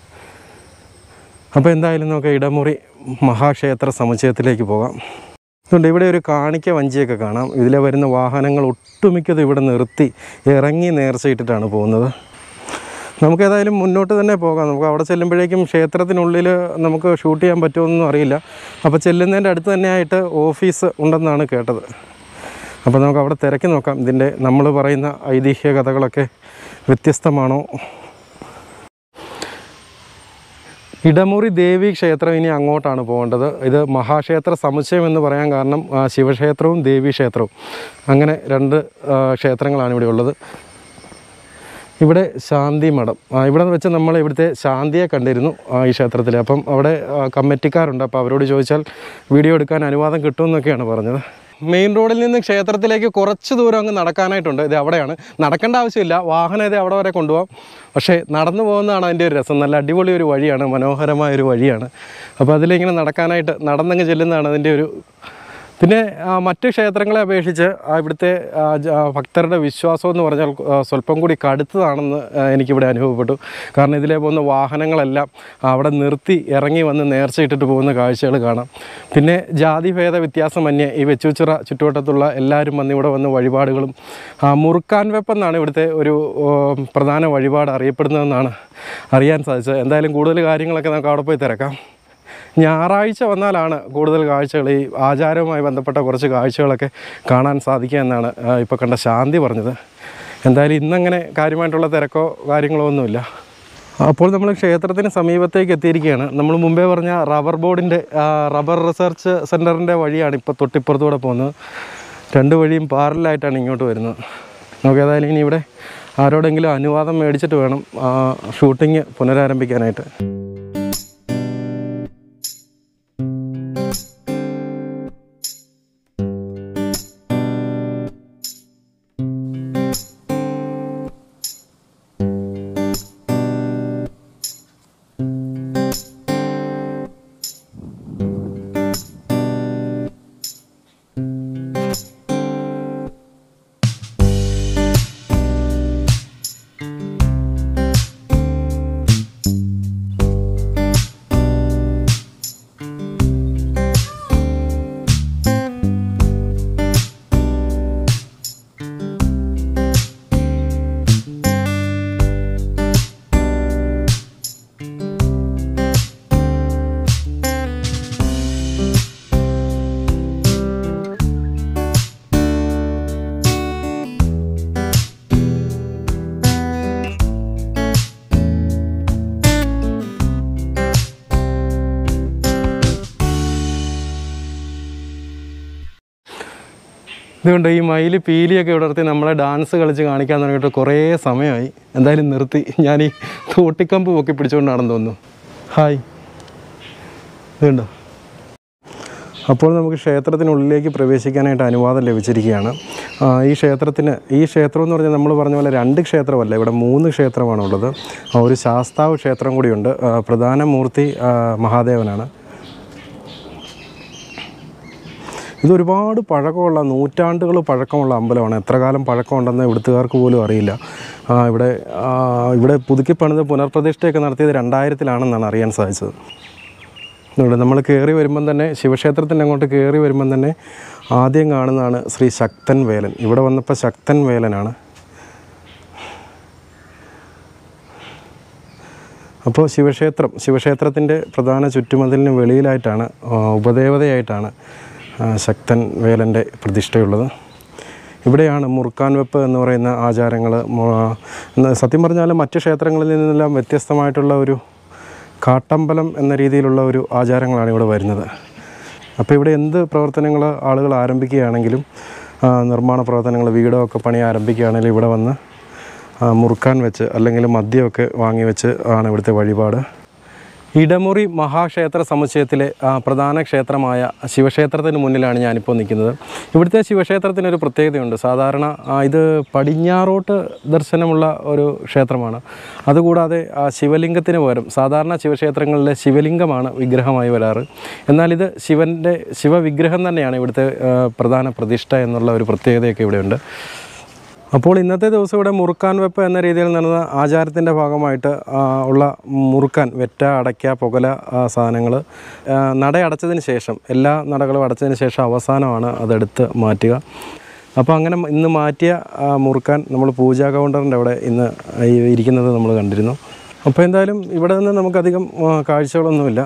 അപ്പോൾ എന്തായാലും നമുക്ക് ഇടമുറി മഹാക്ഷേത്ര സമുച്ചയത്തിലേക്ക് പോകാം അതുകൊണ്ട് ഇവിടെ ഒരു കാണിക്ക വഞ്ചിയൊക്കെ കാണാം ഇതിലെ വരുന്ന വാഹനങ്ങൾ ഒട്ടുമിക്കതും ഇവിടെ നിർത്തി ഇറങ്ങി നേർച്ചയിട്ടിട്ടാണ് പോകുന്നത് നമുക്ക് ഏതായാലും മുന്നോട്ട് തന്നെ പോകാം നമുക്ക് അവിടെ ചെല്ലുമ്പോഴേക്കും ക്ഷേത്രത്തിനുള്ളിൽ നമുക്ക് ഷൂട്ട് ചെയ്യാൻ പറ്റുമെന്നൊന്നും അറിയില്ല അപ്പോൾ ചെല്ലുന്നതിൻ്റെ അടുത്ത് തന്നെയായിട്ട് ഓഫീസ് ഉണ്ടെന്നാണ് കേട്ടത് അപ്പോൾ നമുക്ക് അവിടെ തിരക്കി നോക്കാം ഇതിൻ്റെ നമ്മൾ പറയുന്ന ഐതിഹ്യ കഥകളൊക്കെ വ്യത്യസ്തമാണോ ഇടമുറി ദേവി ക്ഷേത്രം ഇനി അങ്ങോട്ടാണ് പോകേണ്ടത് ഇത് മഹാക്ഷേത്ര സമുച്ചയം എന്ന് പറയാൻ കാരണം ആ, ശിവക്ഷേത്രവും ദേവി ക്ഷേത്രവും അങ്ങനെ രണ്ട് ആ, ക്ഷേത്രങ്ങളാണ് ഇവിടെ ഉള്ളത് ഇവിടെ ശാന്തി മഠം ആ, ഇവിടെ വെച്ച് നമ്മൾ ഇവിടുത്തെ ശാന്തിയെ കണ്ടിരുന്നു ആ, ഈ ക്ഷേത്രത്തിൽ അപ്പം അവിടെ ആ, കമ്മിറ്റിക്കാരുണ്ട് അപ്പോൾ അവരോട് ചോദിച്ചാൽ വീഡിയോ എടുക്കാൻ അനുവാദം കിട്ടുമെന്നൊക്കെയാണ് പറഞ്ഞത് മെയിൻ റോഡിൽ നിന്ന് ക്ഷേത്രത്തിലേക്ക് കുറച്ച് ദൂരം അങ്ങ് നടക്കാനായിട്ടുണ്ട് ഇത് അവിടെയാണ് നടക്കേണ്ട ആവശ്യമില്ല വാഹനം ഇത് അവിടെ വരെ കൊണ്ടുപോകാം പക്ഷേ നടന്നു പോകുന്നതാണ് അതിൻ്റെ ഒരു രസം നല്ല അടിപൊളി ഒരു വഴിയാണ് മനോഹരമായ ഒരു വഴിയാണ് അപ്പോൾ അതിലിങ്ങനെ നടക്കാനായിട്ട് നടന്നങ്ങ് ചെല്ലുന്നതാണ് അതിൻ്റെ ഒരു പിന്നെ ആ, മറ്റ് ക്ഷേത്രങ്ങളെ അപേക്ഷിച്ച് ആ, ഇവിടുത്തെ ആ, ജ- ആ, ഭക്തരുടെ വിശ്വാസം എന്ന് പറഞ്ഞാൽ ആ, സ്വല്പം കൂടി കടുത്തതാണെന്ന് ആ, എനിക്കിവിടെ അനുഭവപ്പെട്ടു കാരണം ഇതിലെ പോകുന്ന വാഹനങ്ങളെല്ലാം അവിടെ നിർത്തി ഇറങ്ങി വന്ന് നേർച്ചയിട്ടിട്ട് പോകുന്ന കാഴ്ചകൾ കാണാം പിന്നെ ജാതിഭേദ വ്യത്യാസമന്യേ ഈ വെച്ചുച്ചിറ ചുറ്റുവട്ടത്തുള്ള എല്ലാവരും വന്ന് ഇവിടെ വന്ന് വഴിപാടുകളും ആ, മുറുക്കാൻ വെപ്പെന്നാണ് ഇവിടുത്തെ ഒരു ഓ, പ്രധാന വഴിപാട് അറിയപ്പെടുന്നതെന്നാണ് അറിയാൻ സാധിച്ചത് എന്തായാലും കൂടുതൽ കാര്യങ്ങളൊക്കെ നമുക്ക് അവിടെ പോയി തിരക്കാം ഞായറാഴ്ച വന്നാലാണ് കൂടുതൽ കാഴ്ചകൾ ഈ ആചാരവുമായി ബന്ധപ്പെട്ട കുറച്ച് കാഴ്ചകളൊക്കെ കാണാൻ സാധിക്കുക എന്നാണ് ഇപ്പോൾ കണ്ട ശാന്തി പറഞ്ഞത് എന്തായാലും ഇന്നങ്ങനെ കാര്യമായിട്ടുള്ള തിരക്കോ കാര്യങ്ങളോ ഒന്നുമില്ല അപ്പോൾ നമ്മൾ ക്ഷേത്രത്തിന് സമീപത്തേക്ക് എത്തിയിരിക്കുകയാണ് നമ്മൾ മുമ്പേ പറഞ്ഞ റബ്ബർ ബോർഡിൻ്റെ റബ്ബർ റിസർച്ച് സെൻറ്ററിൻ്റെ വഴിയാണ് ഇപ്പോൾ തൊട്ടിപ്പുറത്തൂടെ പോകുന്നത് രണ്ട് വഴിയും പാരലായിട്ടാണ് ഇങ്ങോട്ട് വരുന്നത് നമുക്ക് ഏതായാലും ഇനി ഇവിടെ ആരോടെങ്കിലും അനുവാദം മേടിച്ചിട്ട് വേണം ഷൂട്ടിങ് പുനരാരംഭിക്കാനായിട്ട് ഇതുകൊണ്ട് ഈ മയിൽ പീലിയൊക്കെ വിടർത്തി നമ്മളെ ഡാൻസ് കളിച്ച് കാണിക്കാൻ തുടങ്ങിയിട്ട് കുറേ സമയമായി എന്തായാലും നിർത്തി ഞാൻ ഈ തോട്ടിക്കമ്പ് പൊക്കി പിടിച്ചുകൊണ്ടാണെന്ന് തോന്നുന്നു ഹായ് ഇതുണ്ടോ അപ്പോൾ നമുക്ക് ക്ഷേത്രത്തിനുള്ളിലേക്ക് പ്രവേശിക്കാനായിട്ട് അനുവാദം ലഭിച്ചിരിക്കുകയാണ് ആ, ഈ ക്ഷേത്രത്തിന് ഈ ക്ഷേത്രം എന്ന് പറഞ്ഞാൽ നമ്മൾ പറഞ്ഞ പോലെ രണ്ട് ക്ഷേത്രമല്ല ഇവിടെ മൂന്ന് ക്ഷേത്രമാണുള്ളത് ആ, ഒരു ശാസ്താവ് ക്ഷേത്രം കൂടിയുണ്ട് ആ, പ്രധാന മൂർത്തി ആ, മഹാദേവനാണ് ഇത് ഒരുപാട് പഴക്കമുള്ള നൂറ്റാണ്ടുകൾ പഴക്കമുള്ള അമ്പലമാണ് എത്ര കാലം പഴക്കമുണ്ടെന്ന് ഇവിടുത്തുകാർക്ക് പോലും അറിയില്ല ആ, ഇവിടെ ആ, ഇവിടെ പുതുക്കി പണിത് പുനർപ്രതിഷ്ഠയൊക്കെ നടത്തിയത് രണ്ടായിരത്തിലാണെന്നാണ് അറിയാൻ സാധിച്ചത് ഇവിടെ നമ്മൾ കയറി വരുമ്പം തന്നെ ശിവക്ഷേത്രത്തിൻ്റെ അങ്ങോട്ട് കയറി വരുമ്പം തന്നെ ആദ്യം കാണുന്നതാണ് ശ്രീ ശക്തൻ വേലൻ ഇവിടെ വന്നപ്പോൾ ശക്തൻ വേലനാണ് അപ്പോൾ ശിവക്ഷേത്രം ശിവക്ഷേത്രത്തിൻ്റെ പ്രധാന ചുറ്റുമതിലിന് വെളിയിലായിട്ടാണ് ആ, ഉപദേവതയായിട്ടാണ് ആ, ശക്തൻ വേലൻ്റെ പ്രതിഷ്ഠയുള്ളത് ഇവിടെയാണ് മുറുക്കാൻ വെപ്പ് എന്ന് പറയുന്ന ആചാരങ്ങൾ സത്യം പറഞ്ഞാൽ മറ്റ് ക്ഷേത്രങ്ങളിൽ നിന്നെല്ലാം വ്യത്യസ്തമായിട്ടുള്ള ഒരു കാട്ടമ്പലം എന്ന രീതിയിലുള്ള ഒരു ആചാരങ്ങളാണ് ഇവിടെ വരുന്നത് അപ്പോൾ ഇവിടെ എന്ത് പ്രവർത്തനങ്ങൾ ആളുകൾ ആരംഭിക്കുകയാണെങ്കിലും ആ, നിർമ്മാണ പ്രവർത്തനങ്ങൾ വീടോ ഒക്കെ പണി ആരംഭിക്കുകയാണെങ്കിലും ഇവിടെ വന്ന് ആ, മുറുക്കാൻ വെച്ച് അല്ലെങ്കിൽ മദ്യമൊക്കെ വാങ്ങി വെച്ച് ആണ് ഇവിടുത്തെ വഴിപാട് ഇടമുറി മഹാക്ഷേത്ര സമുച്ചയത്തിലെ ആ, പ്രധാന ക്ഷേത്രമായ ശിവക്ഷേത്രത്തിന് മുന്നിലാണ് ഞാനിപ്പോൾ നിൽക്കുന്നത് ഇവിടുത്തെ ശിവക്ഷേത്രത്തിനൊരു പ്രത്യേകതയുണ്ട് സാധാരണ ആ, ഇത് പടിഞ്ഞാറോട്ട് ദർശനമുള്ള ഒരു ക്ഷേത്രമാണ് അതുകൂടാതെ ആ ശിവലിംഗത്തിന് പകരം സാധാരണ ശിവക്ഷേത്രങ്ങളിലെ ശിവലിംഗമാണ് വിഗ്രഹമായി വരാറ് എന്നാൽ ഇത് ശിവൻ്റെ ശിവവിഗ്രഹം തന്നെയാണ് ഇവിടുത്തെ ആ, പ്രധാന പ്രതിഷ്ഠ എന്നുള്ള ഒരു പ്രത്യേകതയൊക്കെ ഇവിടെയുണ്ട് അപ്പോൾ ഇന്നത്തെ ദിവസം ഇവിടെ മുറുക്കാൻ വെപ്പ് എന്ന രീതിയിൽ നടന്ന ആചാരത്തിൻ്റെ ഭാഗമായിട്ട് ആ, ഉള്ള മുറുക്കാൻ വെറ്റ അടയ്ക്ക പുകല സാധനങ്ങൾ നട അടച്ചതിന് ശേഷം എല്ലാ നടകളും അടച്ചതിന് ശേഷം അവസാനമാണ് അതെടുത്ത് മാറ്റുക അപ്പോൾ അങ്ങനെ ഇന്ന് മാറ്റിയ ആ, മുറുക്കാൻ നമ്മൾ പൂജാ കൗണ്ടറിൻ്റെ അവിടെ ഇന്ന് ഈ ഇരിക്കുന്നത് നമ്മൾ കണ്ടിരുന്നു അപ്പോൾ എന്തായാലും ഇവിടെ നിന്ന് നമുക്കധികം ആ, കാഴ്ചകളൊന്നുമില്ല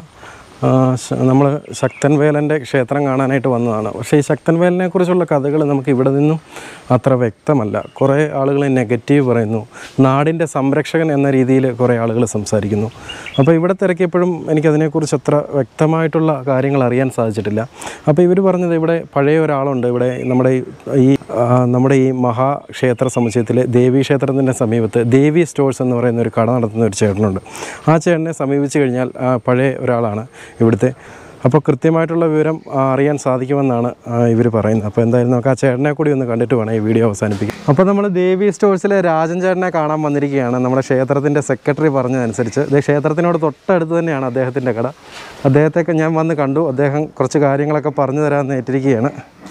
നമ്മൾ ശക്തൻ വേലൻ്റെ ക്ഷേത്രം കാണാനായിട്ട് വന്നതാണ് പക്ഷേ ഈ ശക്തൻ വേലനെ കുറിച്ചുള്ള കഥകൾ നമുക്ക് ഇവിടെ നിന്നും അത്ര വ്യക്തമല്ല കുറേ ആളുകൾ നെഗറ്റീവ് പറയുന്നു നാടിൻ്റെ സംരക്ഷകൻ എന്ന രീതിയിൽ കുറേ ആളുകൾ സംസാരിക്കുന്നു അപ്പോൾ ഇവിടെ തിരക്കിയപ്പോഴും എനിക്കതിനെക്കുറിച്ച് അത്ര വ്യക്തമായിട്ടുള്ള കാര്യങ്ങൾ അറിയാൻ സാധിച്ചിട്ടില്ല അപ്പോൾ ഇവർ പറഞ്ഞത് ഇവിടെ പഴയ ഒരാളുണ്ട് ഇവിടെ നമ്മുടെ ഈ- ഈ ആ, നമ്മുടെ ഈ മഹാക്ഷേത്ര സമുച്ചയത്തിലെ ദേവീ ക്ഷേത്രത്തിൻ്റെ സമീപത്ത് ദേവി സ്റ്റോഴ്സ് എന്ന് പറയുന്ന ഒരു കട നടത്തുന്ന ഒരു ചേട്ടനുണ്ട് ആ ചേട്ടനെ സമീപിച്ച് കഴിഞ്ഞാൽ ആ, പഴയ ഒരാളാണ് ഇവിടുത്തെ അപ്പോൾ കൃത്യമായിട്ടുള്ള വിവരം ആ, അറിയാൻ സാധിക്കുമെന്നാണ് ഇവർ പറയുന്നത് അപ്പോൾ എന്തായാലും നമുക്ക് ആ ചേട്ടനെ കൂടി ഒന്ന് കണ്ടിട്ട് വേണം ഈ വീഡിയോ അവസാനിപ്പിക്കാം അപ്പോൾ നമ്മൾ ദേവി സ്റ്റോഴ്സിലെ രാജൻ ചേട്ടനെ കാണാൻ വന്നിരിക്കുകയാണ് നമ്മുടെ ക്ഷേത്രത്തിൻ്റെ സെക്രട്ടറി പറഞ്ഞതനുസരിച്ച് ഇത് ക്ഷേത്രത്തിനോട് തൊട്ടടുത്ത് തന്നെയാണ് അദ്ദേഹത്തിൻ്റെ കട അദ്ദേഹത്തെയൊക്കെ ഞാൻ വന്ന് കണ്ടു അദ്ദേഹം കുറച്ച് കാര്യങ്ങളൊക്കെ പറഞ്ഞു തരാമെന്ന് ഏറ്റിരിക്കുകയാണ്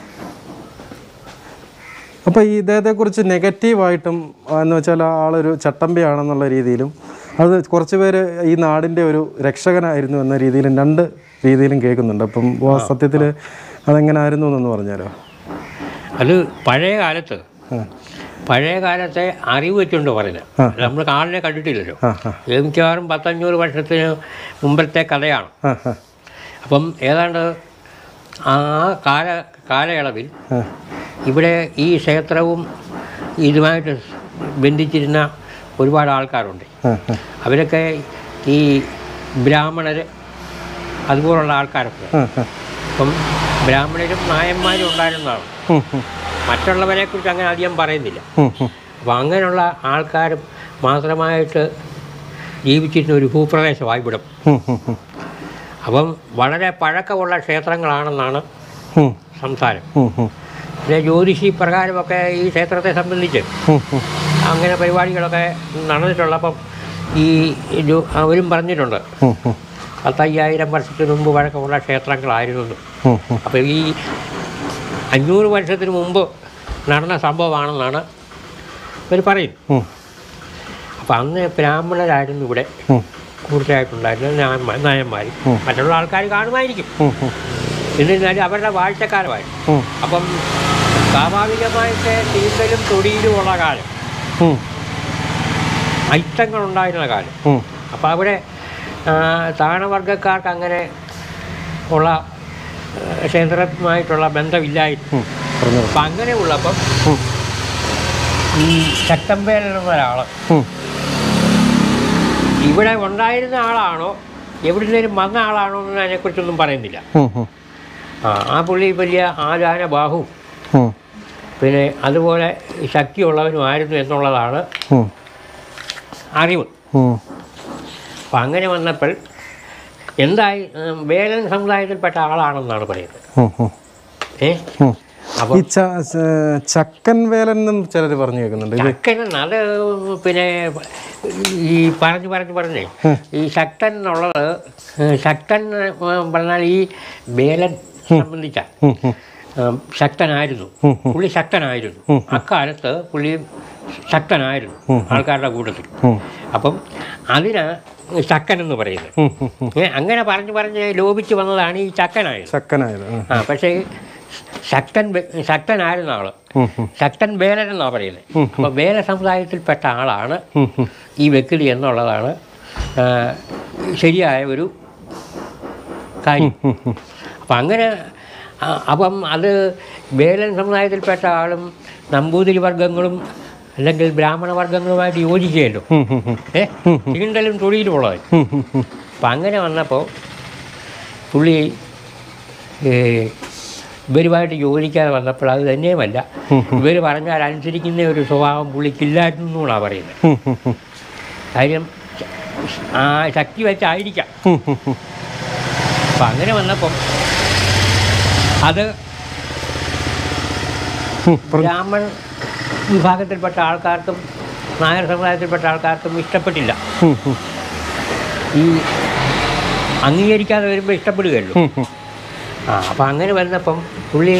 അപ്പോൾ ഈ ഇദ്ദേഹത്തെക്കുറിച്ച് നെഗറ്റീവായിട്ടും ആ, എന്ന് വെച്ചാൽ ആ ആളൊരു ചട്ടമ്പിയാണെന്നുള്ള രീതിയിലും അത് കുറച്ച് പേര് ഈ നാടിൻ്റെ ഒരു രക്ഷകനായിരുന്നു എന്ന രീതിയിലും രണ്ട് രീതിയിലും കേൾക്കുന്നുണ്ട് അപ്പം സത്യത്തിൽ അതെങ്ങനായിരുന്നു എന്നൊന്ന് പറഞ്ഞാലോ അത് പഴയ കാലത്ത് പഴയ കാലത്തെ അറിവ് വെച്ചുകൊണ്ട് പറയുന്നത് നമ്മൾ കാളിനെ കണ്ടിട്ടില്ലല്ലോ ഇത് മിക്കവാറും പത്തഞ്ഞൂറ് വർഷത്തിന് മുമ്പത്തെ കഥയാണ് ആ ആ അപ്പം ഏതാണ്ട് ആ കാല കാലയളവിൽ ഇവിടെ ഈ ക്ഷേത്രവും ഇതുമായിട്ട് ബന്ധിച്ചിരുന്ന ഒരുപാട് ആൾക്കാരുണ്ട് ആ, ആ, അവരൊക്കെ ഈ ബ്രാഹ്മണർ അതുപോലുള്ള ആൾക്കാരൊക്കെ ആ, ആ. അപ്പം ബ്രാഹ്മണരും നായന്മാരും ഉണ്ടായിരുന്നതാണ് ഉം, ഉം, മറ്റുള്ളവരെക്കുറിച്ച് അങ്ങനെ അധികം പറയുന്നില്ല ഉം, ഉം. അപ്പം അങ്ങനെയുള്ള ആൾക്കാർ മാത്രമായിട്ട് ജീവിച്ചിരുന്ന ഒരു ഭൂപ്രദേശമാണ് ഇവിടം ഉം, ഉം, ഉം. അപ്പം വളരെ പഴക്കമുള്ള ക്ഷേത്രങ്ങളാണെന്നാണ് ഉം, സംസാരം ഉം, ഉം. പിന്നെ ജ്യോതിഷി പ്രകാരമൊക്കെ ഈ ക്ഷേത്രത്തെ സംബന്ധിച്ച് ഉം, ഉം. അങ്ങനെ പരിപാടികളൊക്കെ നടന്നിട്ടുള്ളപ്പം ഈ ജോ- അവരും പറഞ്ഞിട്ടുണ്ട് ഉം, ഉം. പത്തയ്യായിരം വർഷത്തിന് മുമ്പ് വഴക്കമുള്ള ക്ഷേത്രങ്ങളായിരുന്നു എന്ന്. ഉം, ഉം. അപ്പോൾ ഈ അഞ്ഞൂറ് വർഷത്തിന് മുമ്പ് നടന്ന സംഭവമാണെന്നാണ് ഇവർ പറയുന്നത് ഉം, അപ്പോൾ അന്ന് ബ്രാഹ്മണരായിരുന്നു ഇവിടെ ഉം. കൂടുതലായിട്ടുണ്ടായിരുന്നത് നായന്മാർ നായന്മാർ മറ്റുള്ള ആൾക്കാർ കാണുമായിരിക്കും ഉം, ഉം. എന്നിരുന്നാലും അവരുടെ വാഴ്ചക്കാരമായി ഉം, അപ്പം സ്വാഭാവികമായിട്ട് തീണ്ടലും തൊടിയിലും ഉള്ള കാലം ഉം, ഐറ്റങ്ങളുണ്ടായിരുന്ന കാലം ഉം. അപ്പോൾ അവിടെ ആ, താണവർഗക്കാർക്ക് അങ്ങനെ ഉള്ള ആ, ക്ഷേത്രവുമായിട്ടുള്ള ബന്ധമില്ലായിരുന്നു ഉം. പറഞ്ഞോളൂ. അപ്പം അങ്ങനെ ഉള്ളപ്പം ഉം, ഈ ശക്തമ്പേലൻ എന്ന ഒരാൾ ഉം. ഇവിടെ ഉണ്ടായിരുന്ന ആളാണോ എവിടുന്നേലും വന്ന ആളാണോ എന്ന് അതിനെക്കുറിച്ചൊന്നും പറയുന്നില്ല ഉം, ഉം. ആ ആ പുള്ളി വലിയ ആചാര ബാഹു ഉം, പിന്നെ അതുപോലെ ശക്തിയുള്ളവനുമായിരുന്നു എന്നുള്ളതാണ് ഉം. അറിവ് ഉം. അപ്പം അങ്ങനെ വന്നപ്പോൾ എന്തായി ഉം, വേലൻ സമുദായത്തിൽപ്പെട്ട ആളാണെന്നാണ് പറയുന്നത് ഉം, ഉം. ഏ ഉം. അപ്പം ഈ ച- ച- ചക്കൻ വേലൻ എന്നും ചിലർ പറഞ്ഞു കേൾക്കുന്നുണ്ട് ഇത് ശക്തൻ അത് പിന്നെ ഈ പറഞ്ഞു പറഞ്ഞു പറഞ്ഞേ ഈ ശക്തൻ എന്നുള്ളത് ശക്തൻ ഉം, പറഞ്ഞാൽ ഈ വേലൻ സംബന്ധിച്ച ഉം, ഉം. ഉം, ശക്തനായിരുന്നു പുള്ളി ശക്തനായിരുന്നു അക്കാലത്ത് പുള്ളി ശക്തനായിരുന്നു ആൾക്കാരുടെ കൂട്ടത്തിൽ ഉം. അപ്പം അതിനാ ചക്കൻ എന്ന് പറയുന്നത് ഉം, ഉം, ഉം. ഏ, അങ്ങനെ പറഞ്ഞ് പറഞ്ഞ് ലോപിച്ച് വന്നതാണ് ഈ ചക്കനായത് ചക്കനായത് ഉം. ആ പക്ഷേ ശക്തൻ ബെ- ശക്തനായിരുന്ന ആള് ഉം, ഉം. ശക്തൻ വേലൻ എന്നാണ് പറയുന്നത് അപ്പോൾ വേല സമുദായത്തിൽപ്പെട്ട ആളാണ് ഉം, ഉം. ഈ വ്യക്തി എന്നുള്ളതാണ് ആ, ശരിയായ ഒരു കാര്യം അപ്പം അങ്ങനെ ആ, അപ്പം അത് വേലൻ സമുദായത്തിൽപ്പെട്ട ആളും നമ്പൂതിരി വർഗങ്ങളും അല്ലെങ്കിൽ ബ്രാഹ്മണ വർഗങ്ങളുമായിട്ട് യോജിക്കുകയല്ലോ ഉം, ഉം, ഉം. ഏ തീണ്ടലും തൊഴിലുമുള്ളവൻ ഉം, ഉം, ഉം. അപ്പം അങ്ങനെ വന്നപ്പോൾ പുള്ളി ഏ, ഇവരുമായിട്ട് യോജിക്കാതെ വന്നപ്പോൾ അത് തന്നെയുമല്ല ഇവർ പറഞ്ഞാൽ അനുസരിക്കുന്ന ഒരു സ്വഭാവം പുള്ളിക്കില്ലായിരുന്നു എന്നാണ് പറയുന്നത് ഉം, ഉം, ഉം. കാര്യം ആ ശക്തി വെച്ചായിരിക്കാം ഉം, ഉം, ഉം. അപ്പം അങ്ങനെ വന്നപ്പം അത് ഉം, പറഞ്ഞു. ബ്രാഹ്മൺ വിഭാഗത്തിൽപ്പെട്ട ആൾക്കാർക്കും നായർ സമുദായത്തിൽപ്പെട്ട ആൾക്കാർക്കും ഇഷ്ടപ്പെട്ടില്ല ഉം, ഉം. ഈ അംഗീകരിക്കാതെ വരുമ്പോൾ ഇഷ്ടപ്പെടുകയല്ലോ ഉം, ഉം. ആ അപ്പം അങ്ങനെ വന്നപ്പം പുള്ളി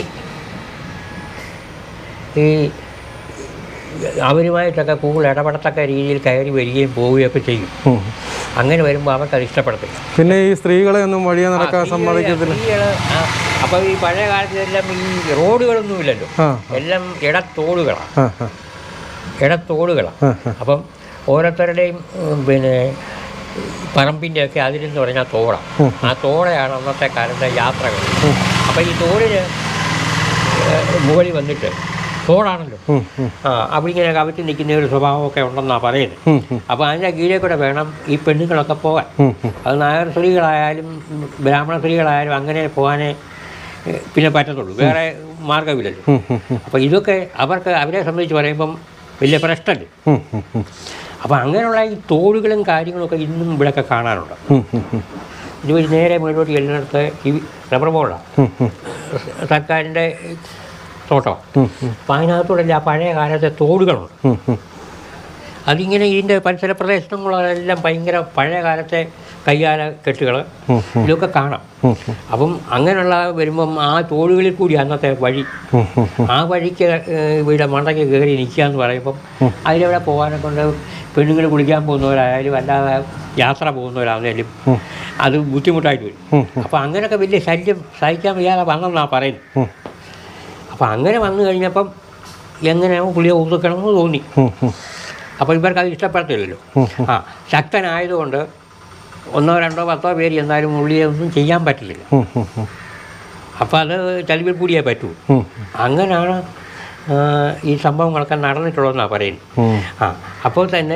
ഈ അവരുമായിട്ടൊക്കെ കൂടുതൽ ഇടപെടത്തക്ക രീതിയിൽ കയറി വരികയും പോവുകയൊക്കെ ചെയ്യും ഉം. അങ്ങനെ വരുമ്പോൾ അവർക്കത് ഇഷ്ടപ്പെടത്തില്ല പിന്നെ ഈ സ്ത്രീകളെ ഒന്നും വഴിയെ നടക്കാൻ സമ്മതിക്കത്തില്ല അപ്പോൾ ഈ പഴയ കാലത്തെല്ലാം ഈ റോഡുകളൊന്നും ഇല്ലല്ലോ ആ എല്ലാം ഇടത്തോടുകളാണ് ആ ആ ഇടത്തോടുകളാണ് ആ, ആ. അപ്പം ഓരോരുത്തരുടെയും ഉം, പിന്നെ പറമ്പിൻ്റെ ഒക്കെ അതിരെന്ന് പറഞ്ഞാൽ തോടാണ് ആ തോടയാണ് അന്നത്തെ കാലത്തെ യാത്രകൾ അപ്പം ഈ തോടിന് ഏഹ്, മുകളിൽ വന്നിട്ട് തോടാണല്ലോ ഉം, ഉം. ആ അവിടെ ഇങ്ങനെ കവിച്ച് നിൽക്കുന്ന ഒരു സ്വഭാവമൊക്കെ ഉണ്ടെന്നാണ് പറയുന്നത് ഉം, ഉം. അപ്പോൾ അതിൻ്റെ കീഴേ കൂടെ വേണം ഈ പെണ്ണുങ്ങളൊക്കെ പോകാൻ ഉം, ഉം. അത് നായർ സ്ത്രീകളായാലും ഉം, ബ്രാഹ്മണ സ്ത്രീകളായാലും അങ്ങനെ പോകാനേ ഏഹ്, പിന്നെ പറ്റത്തുള്ളൂ വേറെ മാർഗ്ഗമില്ലല്ലോ ഉം, ഉം, ഉം. അപ്പോൾ ഇതൊക്കെ അവർക്ക് അവരെ സംബന്ധിച്ച് പറയുമ്പം വലിയ പ്രശ്നമല്ലേ ഉം, ഉം, ഉം. അപ്പോൾ അങ്ങനെയുള്ള ഈ തോടുകളും കാര്യങ്ങളൊക്കെ ഇന്നും ഇവിടെയൊക്കെ കാണാനുണ്ട് ഉം, ഉം, ഉം. ഇതുവഴി നേരെ മുന്നോട്ട് ചെല്ലുന്നിടത്ത് ഈ റബ്ബർ ബോർഡാണ് ഉം, ഉം. സർക്കാരിൻ്റെ തോട്ടം ഉം, ഉം. അപ്പോൾ അതിനകത്തൂടെ ആ പഴയ കാലത്തെ തോടുകളുണ്ട് ഉം, ഉം. അതിങ്ങനെ ഇതിൻ്റെ പരിസര പ്രദേശങ്ങളിലെല്ലാം ഭയങ്കര പഴയ കാലത്തെ കയ്യാല കെട്ടുകൾ ഉം, ഇതൊക്കെ കാണാം ഉം, ഉം. അപ്പം അങ്ങനെയുള്ള വരുമ്പം ആ തോടുകളിൽ കൂടി അന്നത്തെ വഴി ഉം, ഉം, ഉം. ആ വഴിക്ക് ഏഹ്, ഇവിടെ മണ്ടയ്ക്ക് കയറി നിൽക്കുക എന്ന് പറയുമ്പം അതിലവിടെ പോകാനെ കൊണ്ട് പെണ്ണുങ്ങൾ കുളിക്കാൻ പോകുന്നവരായാലും അല്ലാതെ യാത്ര പോകുന്നവരാണെങ്കിലും അത് ബുദ്ധിമുട്ടായിട്ട് വരും അപ്പോൾ അങ്ങനെയൊക്കെ വലിയ ശല്യം സഹിക്കാൻ വയ്യാതെ വന്നെന്നാണ് പറയുന്നത് ഉം. അപ്പോൾ അങ്ങനെ വന്നു കഴിഞ്ഞപ്പം എങ്ങനെയാവും പുള്ളിയെ ഒതുക്കണമെന്ന് തോന്നി ഉം, ഉം. അപ്പോൾ ഇവർക്ക് അത് ഇഷ്ടപ്പെടത്തില്ലല്ലോ ആ ശക്തനായതുകൊണ്ട് ഒന്നോ രണ്ടോ പത്തോ പേര് എന്നാലും പുള്ളിയെ ഒന്നും ചെയ്യാൻ പറ്റില്ല ഉം, ഉം, ഉം. അപ്പോൾ അത് ചലിവിൽ കൂടിയേ പറ്റൂ ഉം, അങ്ങനെയാണ് ആ, ഈ സംഭവങ്ങളൊക്കെ നടന്നിട്ടുള്ളതെന്നാണ് പറയുന്നത് ഉം. ആ അപ്പോൾ തന്നെ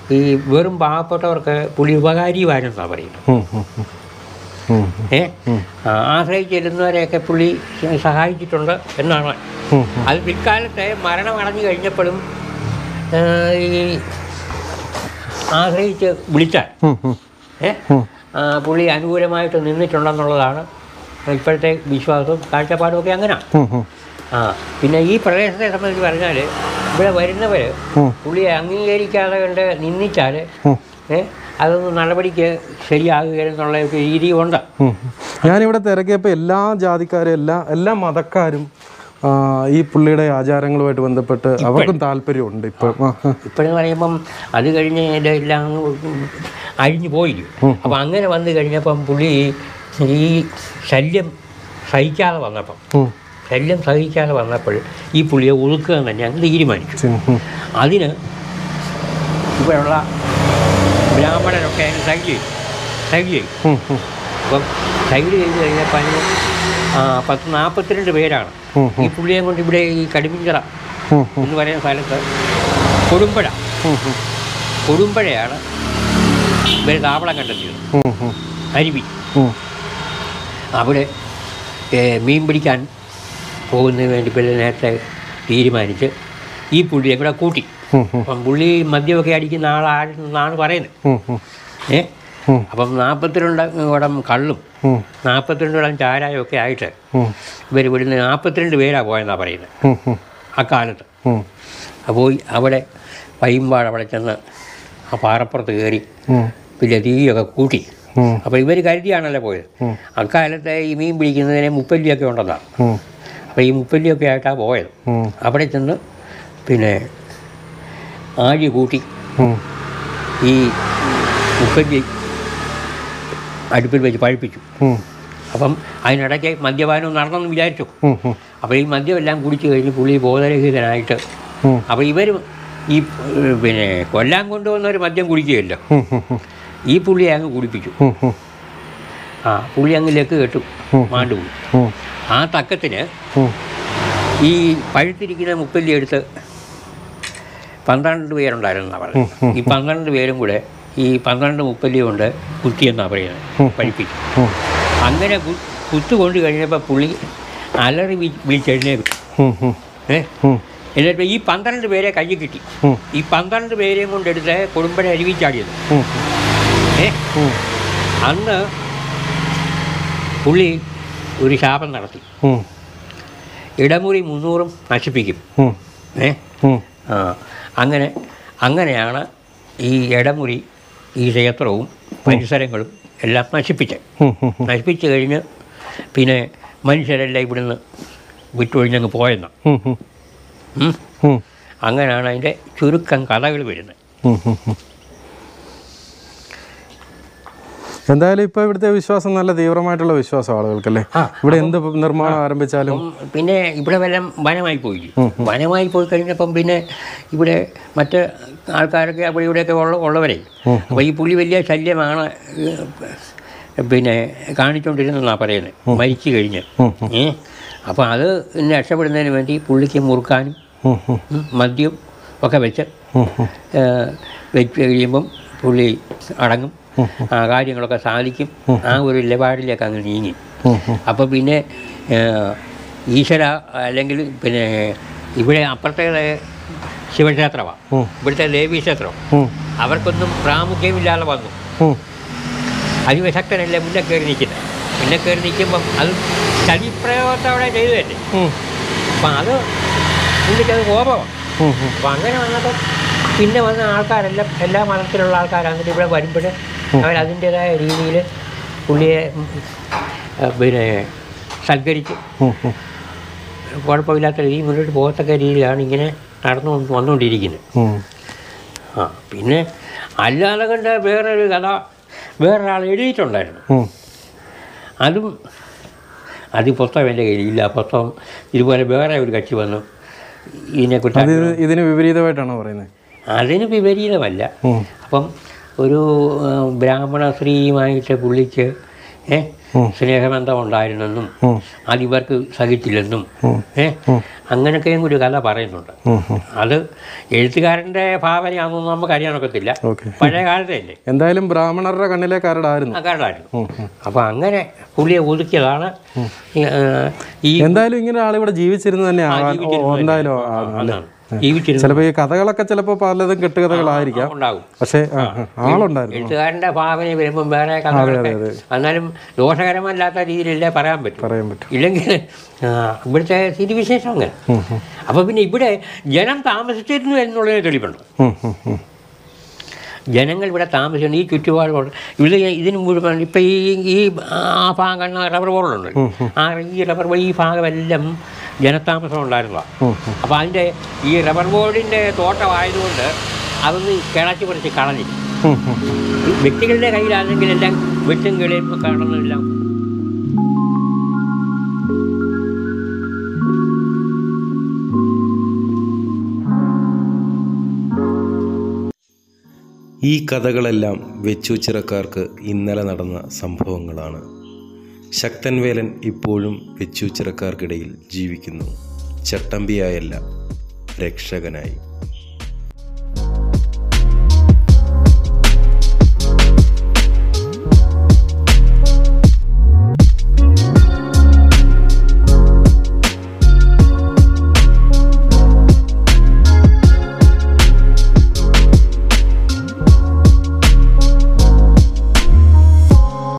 ഈ വെറും പാവപ്പെട്ടവർക്ക് പുള്ളി ഉപകാരിയുമായിരുന്നാണ് പറയുന്നത് ഉം, ഉം, ഉം. ഉം, ഏ ആ, ആശ്രയിച്ച് ചെല്ലുന്നവരെയൊക്കെ പുള്ളി സ- സഹായിച്ചിട്ടുണ്ട് എന്നാണ് ഉം, അത് പിൽക്കാലത്ത് മരണം അടഞ്ഞു കഴിഞ്ഞപ്പോഴും ആ, ഈ ആശ്രയിച്ച് വിളിച്ചാൽ ഉം, ഉം. ഏ ആ, പുള്ളി അനുകൂലമായിട്ട് നിന്നിട്ടുണ്ടെന്നുള്ളതാണ് ഇപ്പോഴത്തെ വിശ്വാസവും കാഴ്ചപ്പാടും ഒക്കെ അങ്ങനെയാണ് ഉം, ഉം. ആ പിന്നെ ഈ പ്രദേശത്തെ സംബന്ധിച്ച് പറഞ്ഞാൽ ഇവിടെ വരുന്നവർ ഉം. പുള്ളിയെ അംഗീകരിക്കാതെ കണ്ട് നിന്ദിച്ചാൽ ഉം. ഏ അതൊന്നും നടപടിക്ക് ശരിയാകുകയെന്നുള്ള ഒരു രീതിയുണ്ട് ഉം. ഞാനിവിടെ തിരക്കിയപ്പോൾ എല്ലാ ജാതിക്കാരും എല്ലാ എല്ലാ മതക്കാരും ആ, ഈ പുള്ളിയുടെ ആചാരങ്ങളുമായിട്ട് ബന്ധപ്പെട്ട് അവർക്കും താല്പര്യമുണ്ട് ഇപ്പം ആ, ആ. ഇപ്പോഴെന്ന് പറയുമ്പം അത് കഴിഞ്ഞ് എല്ലാം അഴിഞ്ഞു പോയി അപ്പം അങ്ങനെ വന്നു കഴിഞ്ഞപ്പം പുള്ളി ഈ ശല്യം സഹിക്കാതെ വന്നപ്പം ഉം. ശല്യം സഹിക്കാതെ വന്നപ്പോൾ ഈ പുള്ളിയെ ഒതുക്കുക എന്ന് തന്നെ അങ്ങ് തീരുമാനിച്ചു ഉം, ഉം. അതിന് ഇവിടെയുള്ള ബ്രാഹ്മണരൊക്കെ അതിന് സൈഡ് ചെയ്തു സൈഡ് ചെയ്തു ഉം, ഉം. അപ്പം സൈഡ് ചെയ്ത് കഴിഞ്ഞപ്പോൾ അതിന് ആ, പത്ത് നാൽപ്പത്തിരണ്ട് പേരാണ് ഉം, ഈ പുള്ളിയെ കൊണ്ട് ഇവിടെ ഈ കടുമിഞ്ചിറ ഉം, എന്ന് പറയുന്ന സ്ഥലത്ത് കൊടുമ്പഴ ഉം, ഉം. കൊടുമ്പഴയാണ് ഇവർ താവളം കണ്ടെത്തിയത് ഉം, ഉം. അരുവി ഉം. അവിടെ ഏ, മീൻ പിടിക്കാൻ പോകുന്നതിന് വേണ്ടി പിന്നെ നേരത്തെ തീരുമാനിച്ച് ഈ പുള്ളിയെ കൂടെ കൂട്ടി ഉം, ഉം. അപ്പം പുള്ളി മദ്യമൊക്കെ അടിക്കുന്ന ആളാണെന്നാണ് പറയുന്നത് ഉം, ഉം. ഏ ഉം. അപ്പം നാൽപ്പത്തിരണ്ട് കുടം കള്ളും ഉം. നാൽപ്പത്തിരണ്ട് കുടം ചാരായം ഒക്കെ ആയിട്ട് ഉം. ഇവർ ഇവിടുന്ന് നാൽപ്പത്തിരണ്ട് പേരാണ് പോയെന്നാണ് പറയുന്നത് ഉം, ഉം. അക്കാലത്ത് ഉം. അപ്പോൾ അവിടെ പയ്യമ്പാട് അവിടെ ചെന്ന് ആ പാറപ്പുറത്ത് കയറി ഉം. പിന്നെ തീയൊക്കെ കൂട്ടി ഉം. അപ്പോൾ ഇവർ കരുതിയാണല്ലോ പോയത് അക്കാലത്ത് ഈ മീൻ പിടിക്കുന്നതിന് മുപ്പല്ലിയൊക്കെ ഉണ്ടെന്നാണ് ഉം. അപ്പോൾ ഈ മുപ്പല്ലിയൊക്കെ ആയിട്ടാണ് പോയത് ഉം. അവിടെ ചെന്ന് പിന്നെ ആഴി കൂട്ടി ഉം. ഈ മുപ്പല്ലി അടുപ്പിൽ വെച്ച് പഴിപ്പിച്ചു ഉം. അപ്പം അതിനിടയ്ക്ക് മദ്യപാനം നടന്നെന്ന് വിചാരിച്ചു ഉം. ഉം. അപ്പോൾ ഈ മദ്യം എല്ലാം കുടിച്ചു കഴിഞ്ഞ് പുള്ളി ബോധരഹിതനായിട്ട് ഉം. അപ്പോൾ ഇവർ ഈ ഏഹ്, പിന്നെ കൊല്ലാൻ കൊണ്ടുവന്നവർ മദ്യം കുടിക്കുകയല്ലോ ഉം. ഉം. ഉം. ഈ പുള്ളിയെ അങ്ങ് കുടിപ്പിച്ചു ഉം. ഉം. ആ പുള്ളി അങ്ങ് ലക്ക് കെട്ടു മാണ്ടു പോയി ഉം. ആ തക്കത്തിന് ഉം. ഈ പഴുത്തിരിക്കുന്ന മുപ്പല്ലി എടുത്ത് പന്ത്രണ്ട് പേരുണ്ടായിരുന്നാണ് പറയുന്നത് ഈ പന്ത്രണ്ട് പേരും കൂടെ ഈ പന്ത്രണ്ട് മുപ്പല്ലി കൊണ്ട് കുത്തിയെന്നാണ് പറയുന്നത് പഴിപ്പിച്ചു ഉം. അങ്ങനെ കു- കുത്തു കൊണ്ട് കഴിഞ്ഞപ്പോൾ പുള്ളി അലറി വീ വീഴ്ചെഴുന്നേക്കും ഉം. ഉം. ഏ ഉം. എന്നിട്ട് ഈ പന്ത്രണ്ട് പേരെ കയ്യിൽ കിട്ടി ഉം. ഈ പന്ത്രണ്ട് പേരെയും കൊണ്ടെടുത്ത് കുടുംബനെ അരുവിച്ചാടിയത് ഉം. ഏ ഉം. അന്ന് പുള്ളി ഒരു ശാപം നടത്തി ഉം. ഇടമുറി മുന്നൂറും നശിപ്പിക്കും ഉം. ഏ ഉം. ആ അങ്ങനെ അങ്ങനെയാണ് ഈ ഇടമുറി ഈ ക്ഷേത്രവും പരിസരങ്ങളും എല്ലാം നശിപ്പിച്ചത് ഉം. ഉം. നശിപ്പിച്ച് കഴിഞ്ഞ് പിന്നെ മനുഷ്യരെല്ലാം ഇവിടുന്ന് വിട്ടൊഴിഞ്ഞങ്ങ് പോയെന്ന് ഉം. ഉം. ഉം. ഉം. അങ്ങനെയാണ് അതിൻ്റെ ചുരുക്കം കഥകൾ വരുന്നത് ഉം. ഉം. ഉം. എന്തായാലും ഇപ്പോൾ ഇവിടുത്തെ വിശ്വാസം നല്ല തീവ്രമായിട്ടുള്ള വിശ്വാസം ആളുകൾക്കല്ലേ ആ, ഇവിടെ എന്ത് നിർമ്മാണം ആരംഭിച്ചാലും അപ്പം പിന്നെ ഇവിടെ വല്ലം വനമായി പോയി വനമായി പോയി കഴിഞ്ഞപ്പം പിന്നെ ഇവിടെ മറ്റ് ആൾക്കാരൊക്കെ അവിടെ ഇവിടെയൊക്കെ ഉള്ള ഉള്ളവരെ അപ്പോൾ ഈ പുള്ളി വലിയ ശല്യമാണ് ഏഹ്, പിന്നെ കാണിച്ചുകൊണ്ടിരുന്നെന്നാണ് പറയുന്നത് മരിച്ചു കഴിഞ്ഞ് ഏ അപ്പോൾ അത് രക്ഷപ്പെടുന്നതിന് വേണ്ടി പുള്ളിക്ക് മുറുക്കാനും ഉം. ഉം. ഉം, മദ്യം ഒക്കെ വെച്ച് ഉം. ഉം. ഏഹ്, വെച്ച് കഴിയുമ്പം പുള്ളി അടങ്ങും ആ കാര്യങ്ങളൊക്കെ സാധിക്കും ആ ഒരു നിലപാടിലേക്ക് അങ്ങ് നീങ്ങി ഉം. ഉം. അപ്പോൾ പിന്നെ ഏഹ്, ഈശ്വര അല്ലെങ്കിൽ പിന്നെ ഇവിടെ അപ്പുറത്തെ ശിവക്ഷേത്രമാണ് ഉം. ഇവിടുത്തെ ദേവീക്ഷേത്രം ഉം. അവർക്കൊന്നും പ്രാമുഖ്യമില്ലാതെ വന്നു ഉം. അതിവശക്തനല്ലേ മുന്നേ കയറി നിൽക്കുന്നത് മുന്നേ കയറി നിൽക്കുമ്പം അത് ചതിപ്രയോഗത്തോടെ ചെയ്തു തന്നെ ഉം. അപ്പം അത് പുള്ളിക്കത് കോപമാണ് ഉം. ഉം. അപ്പം അങ്ങനെ വന്നപ്പോൾ പിന്നെ വന്ന ആൾക്കാരെല്ലാം എല്ലാ മതത്തിലുള്ള ആൾക്കാർ എന്നിട്ട് ഇവിടെ വരുമ്പോൾ അവർ അതിൻ്റേതായ രീതിയിൽ പുള്ളിയെ ഉം, ആ, പിന്നെ സൽക്കരിച്ച് ഉം. ഉം. കുഴപ്പമില്ലാത്ത രീതിയിൽ മുന്നോട്ട് പോകത്തക്ക രീതിയിലാണ് ഇങ്ങനെ നടന്നു വന്ന് വന്നുകൊണ്ടിരിക്കുന്നത് ഉം. ആ പിന്നെ അല്ലാതെ കണ്ട വേറൊരു കഥ വേറൊരാൾ എഴുതിയിട്ടുണ്ടായിരുന്നു ഉം. അതും അത് ഈ പുസ്തകം എൻ്റെ കയ്യിലില്ല ആ പുസ്തകം ഇതുപോലെ വേറെ ഒരു കക്ഷി വന്നു ഇതിനെക്കുറിച്ച് അത് ഇതിന് വിപരീതമായിട്ടാണോ പറയുന്നത് അതിന് വിപരീതമല്ല ഉം. അപ്പം ഒരു ആ, ബ്രാഹ്മണ സ്ത്രീയുമായിട്ട് പുള്ളിക്ക് ഏ സ്നേഹബന്ധം ഉണ്ടായിരുന്നെന്നും അതിവർക്ക് സഹിച്ചില്ലെന്നും ഏ അങ്ങനെയൊക്കെയും ഒരു കഥ പറയുന്നുണ്ട് അത് എഴുത്തുകാരൻ്റെ ഭാവനയാണെന്നൊന്നും നമുക്ക് അറിയാനൊക്കത്തില്ല ഓക്കെ പഴയ കാലത്തെ അല്ലേ എന്തായാലും ബ്രാഹ്മണരുടെ കണ്ണിലെ കരടായിരുന്നു അക്കാരനായിരുന്നു അപ്പോൾ അങ്ങനെ പുള്ളിയെ ഒതുക്കിയതാണ് ഈ, ആ, ഈ എന്തായാലും ഇങ്ങനെ ആളിവിടെ ജീവിച്ചിരുന്നു തന്നെ ആവാൻ ഓ, ജീവിച്ചിരുന്നു എന്തായാലും ആ, അതാണ് ജീവിച്ചിരുന്നു ചിലപ്പോൾ ഈ കഥകളൊക്കെ ചിലപ്പോൾ പലതും കെട്ടുകഥകളായിരിക്കാം ഉണ്ടാകും പക്ഷേ ആ, ആ, ആളുണ്ടായിരുന്നു എഴുത്തുകാരൻ്റെ ഭാവന വരുമ്പം വേറെ കഥകളൊക്കെ എന്നാലും ദോഷകരമല്ലാത്ത രീതിയിലല്ലേ പറയാൻ പറ്റും പറയാൻ പറ്റും ഇല്ലെങ്കിൽ ആ, ഇവിടുത്തെ സ്ഥിതിവിശേഷം അങ്ങനെ അപ്പോൾ പിന്നെ ഇവിടെ ജനം താമസിച്ചിരുന്നു എന്നുള്ളതിന് തെളിവുണ്ട് ഉം, ഉം, ഉം. ജനങ്ങൾ ഇവിടെ താമസിക്കുന്നു ഈ ചുറ്റുപാടുകൊണ്ട് ഇവിടെ ഇതിന് മുഴുവൻ ഇപ്പം ഈ ഈ ആ ഭാഗം കാണുന്ന റബ്ബർ ബോർഡുണ്ട് ആ ഈ റബ്ബർ ബോർഡ് ഈ ഭാഗമെല്ലാം ജനതാമസം ഉണ്ടായിരുന്നതാണ് അപ്പോൾ അതിൻ്റെ ഈ റബ്ബർ ബോർഡിൻ്റെ തോട്ടമായതുകൊണ്ട് അതൊന്ന് കിളച്ച് കുറച്ച് കളഞ്ഞു ഉം, ഉം. ഈ വ്യക്തികളുടെ കയ്യിലാണെങ്കിൽ എല്ലാം വെട്ടും കിളിയും കാണുന്നതെല്ലാം ഈ കഥകളെല്ലാം വെച്ചൂച്ചിറക്കാർക്ക് ഇന്നലെ നടന്ന സംഭവങ്ങളാണ് ശക്തൻവേലൻ ഇപ്പോഴും വെച്ചൂച്ചിറക്കാർക്കിടയിൽ ജീവിക്കുന്നു ചട്ടമ്പിയായല്ല രക്ഷകനായി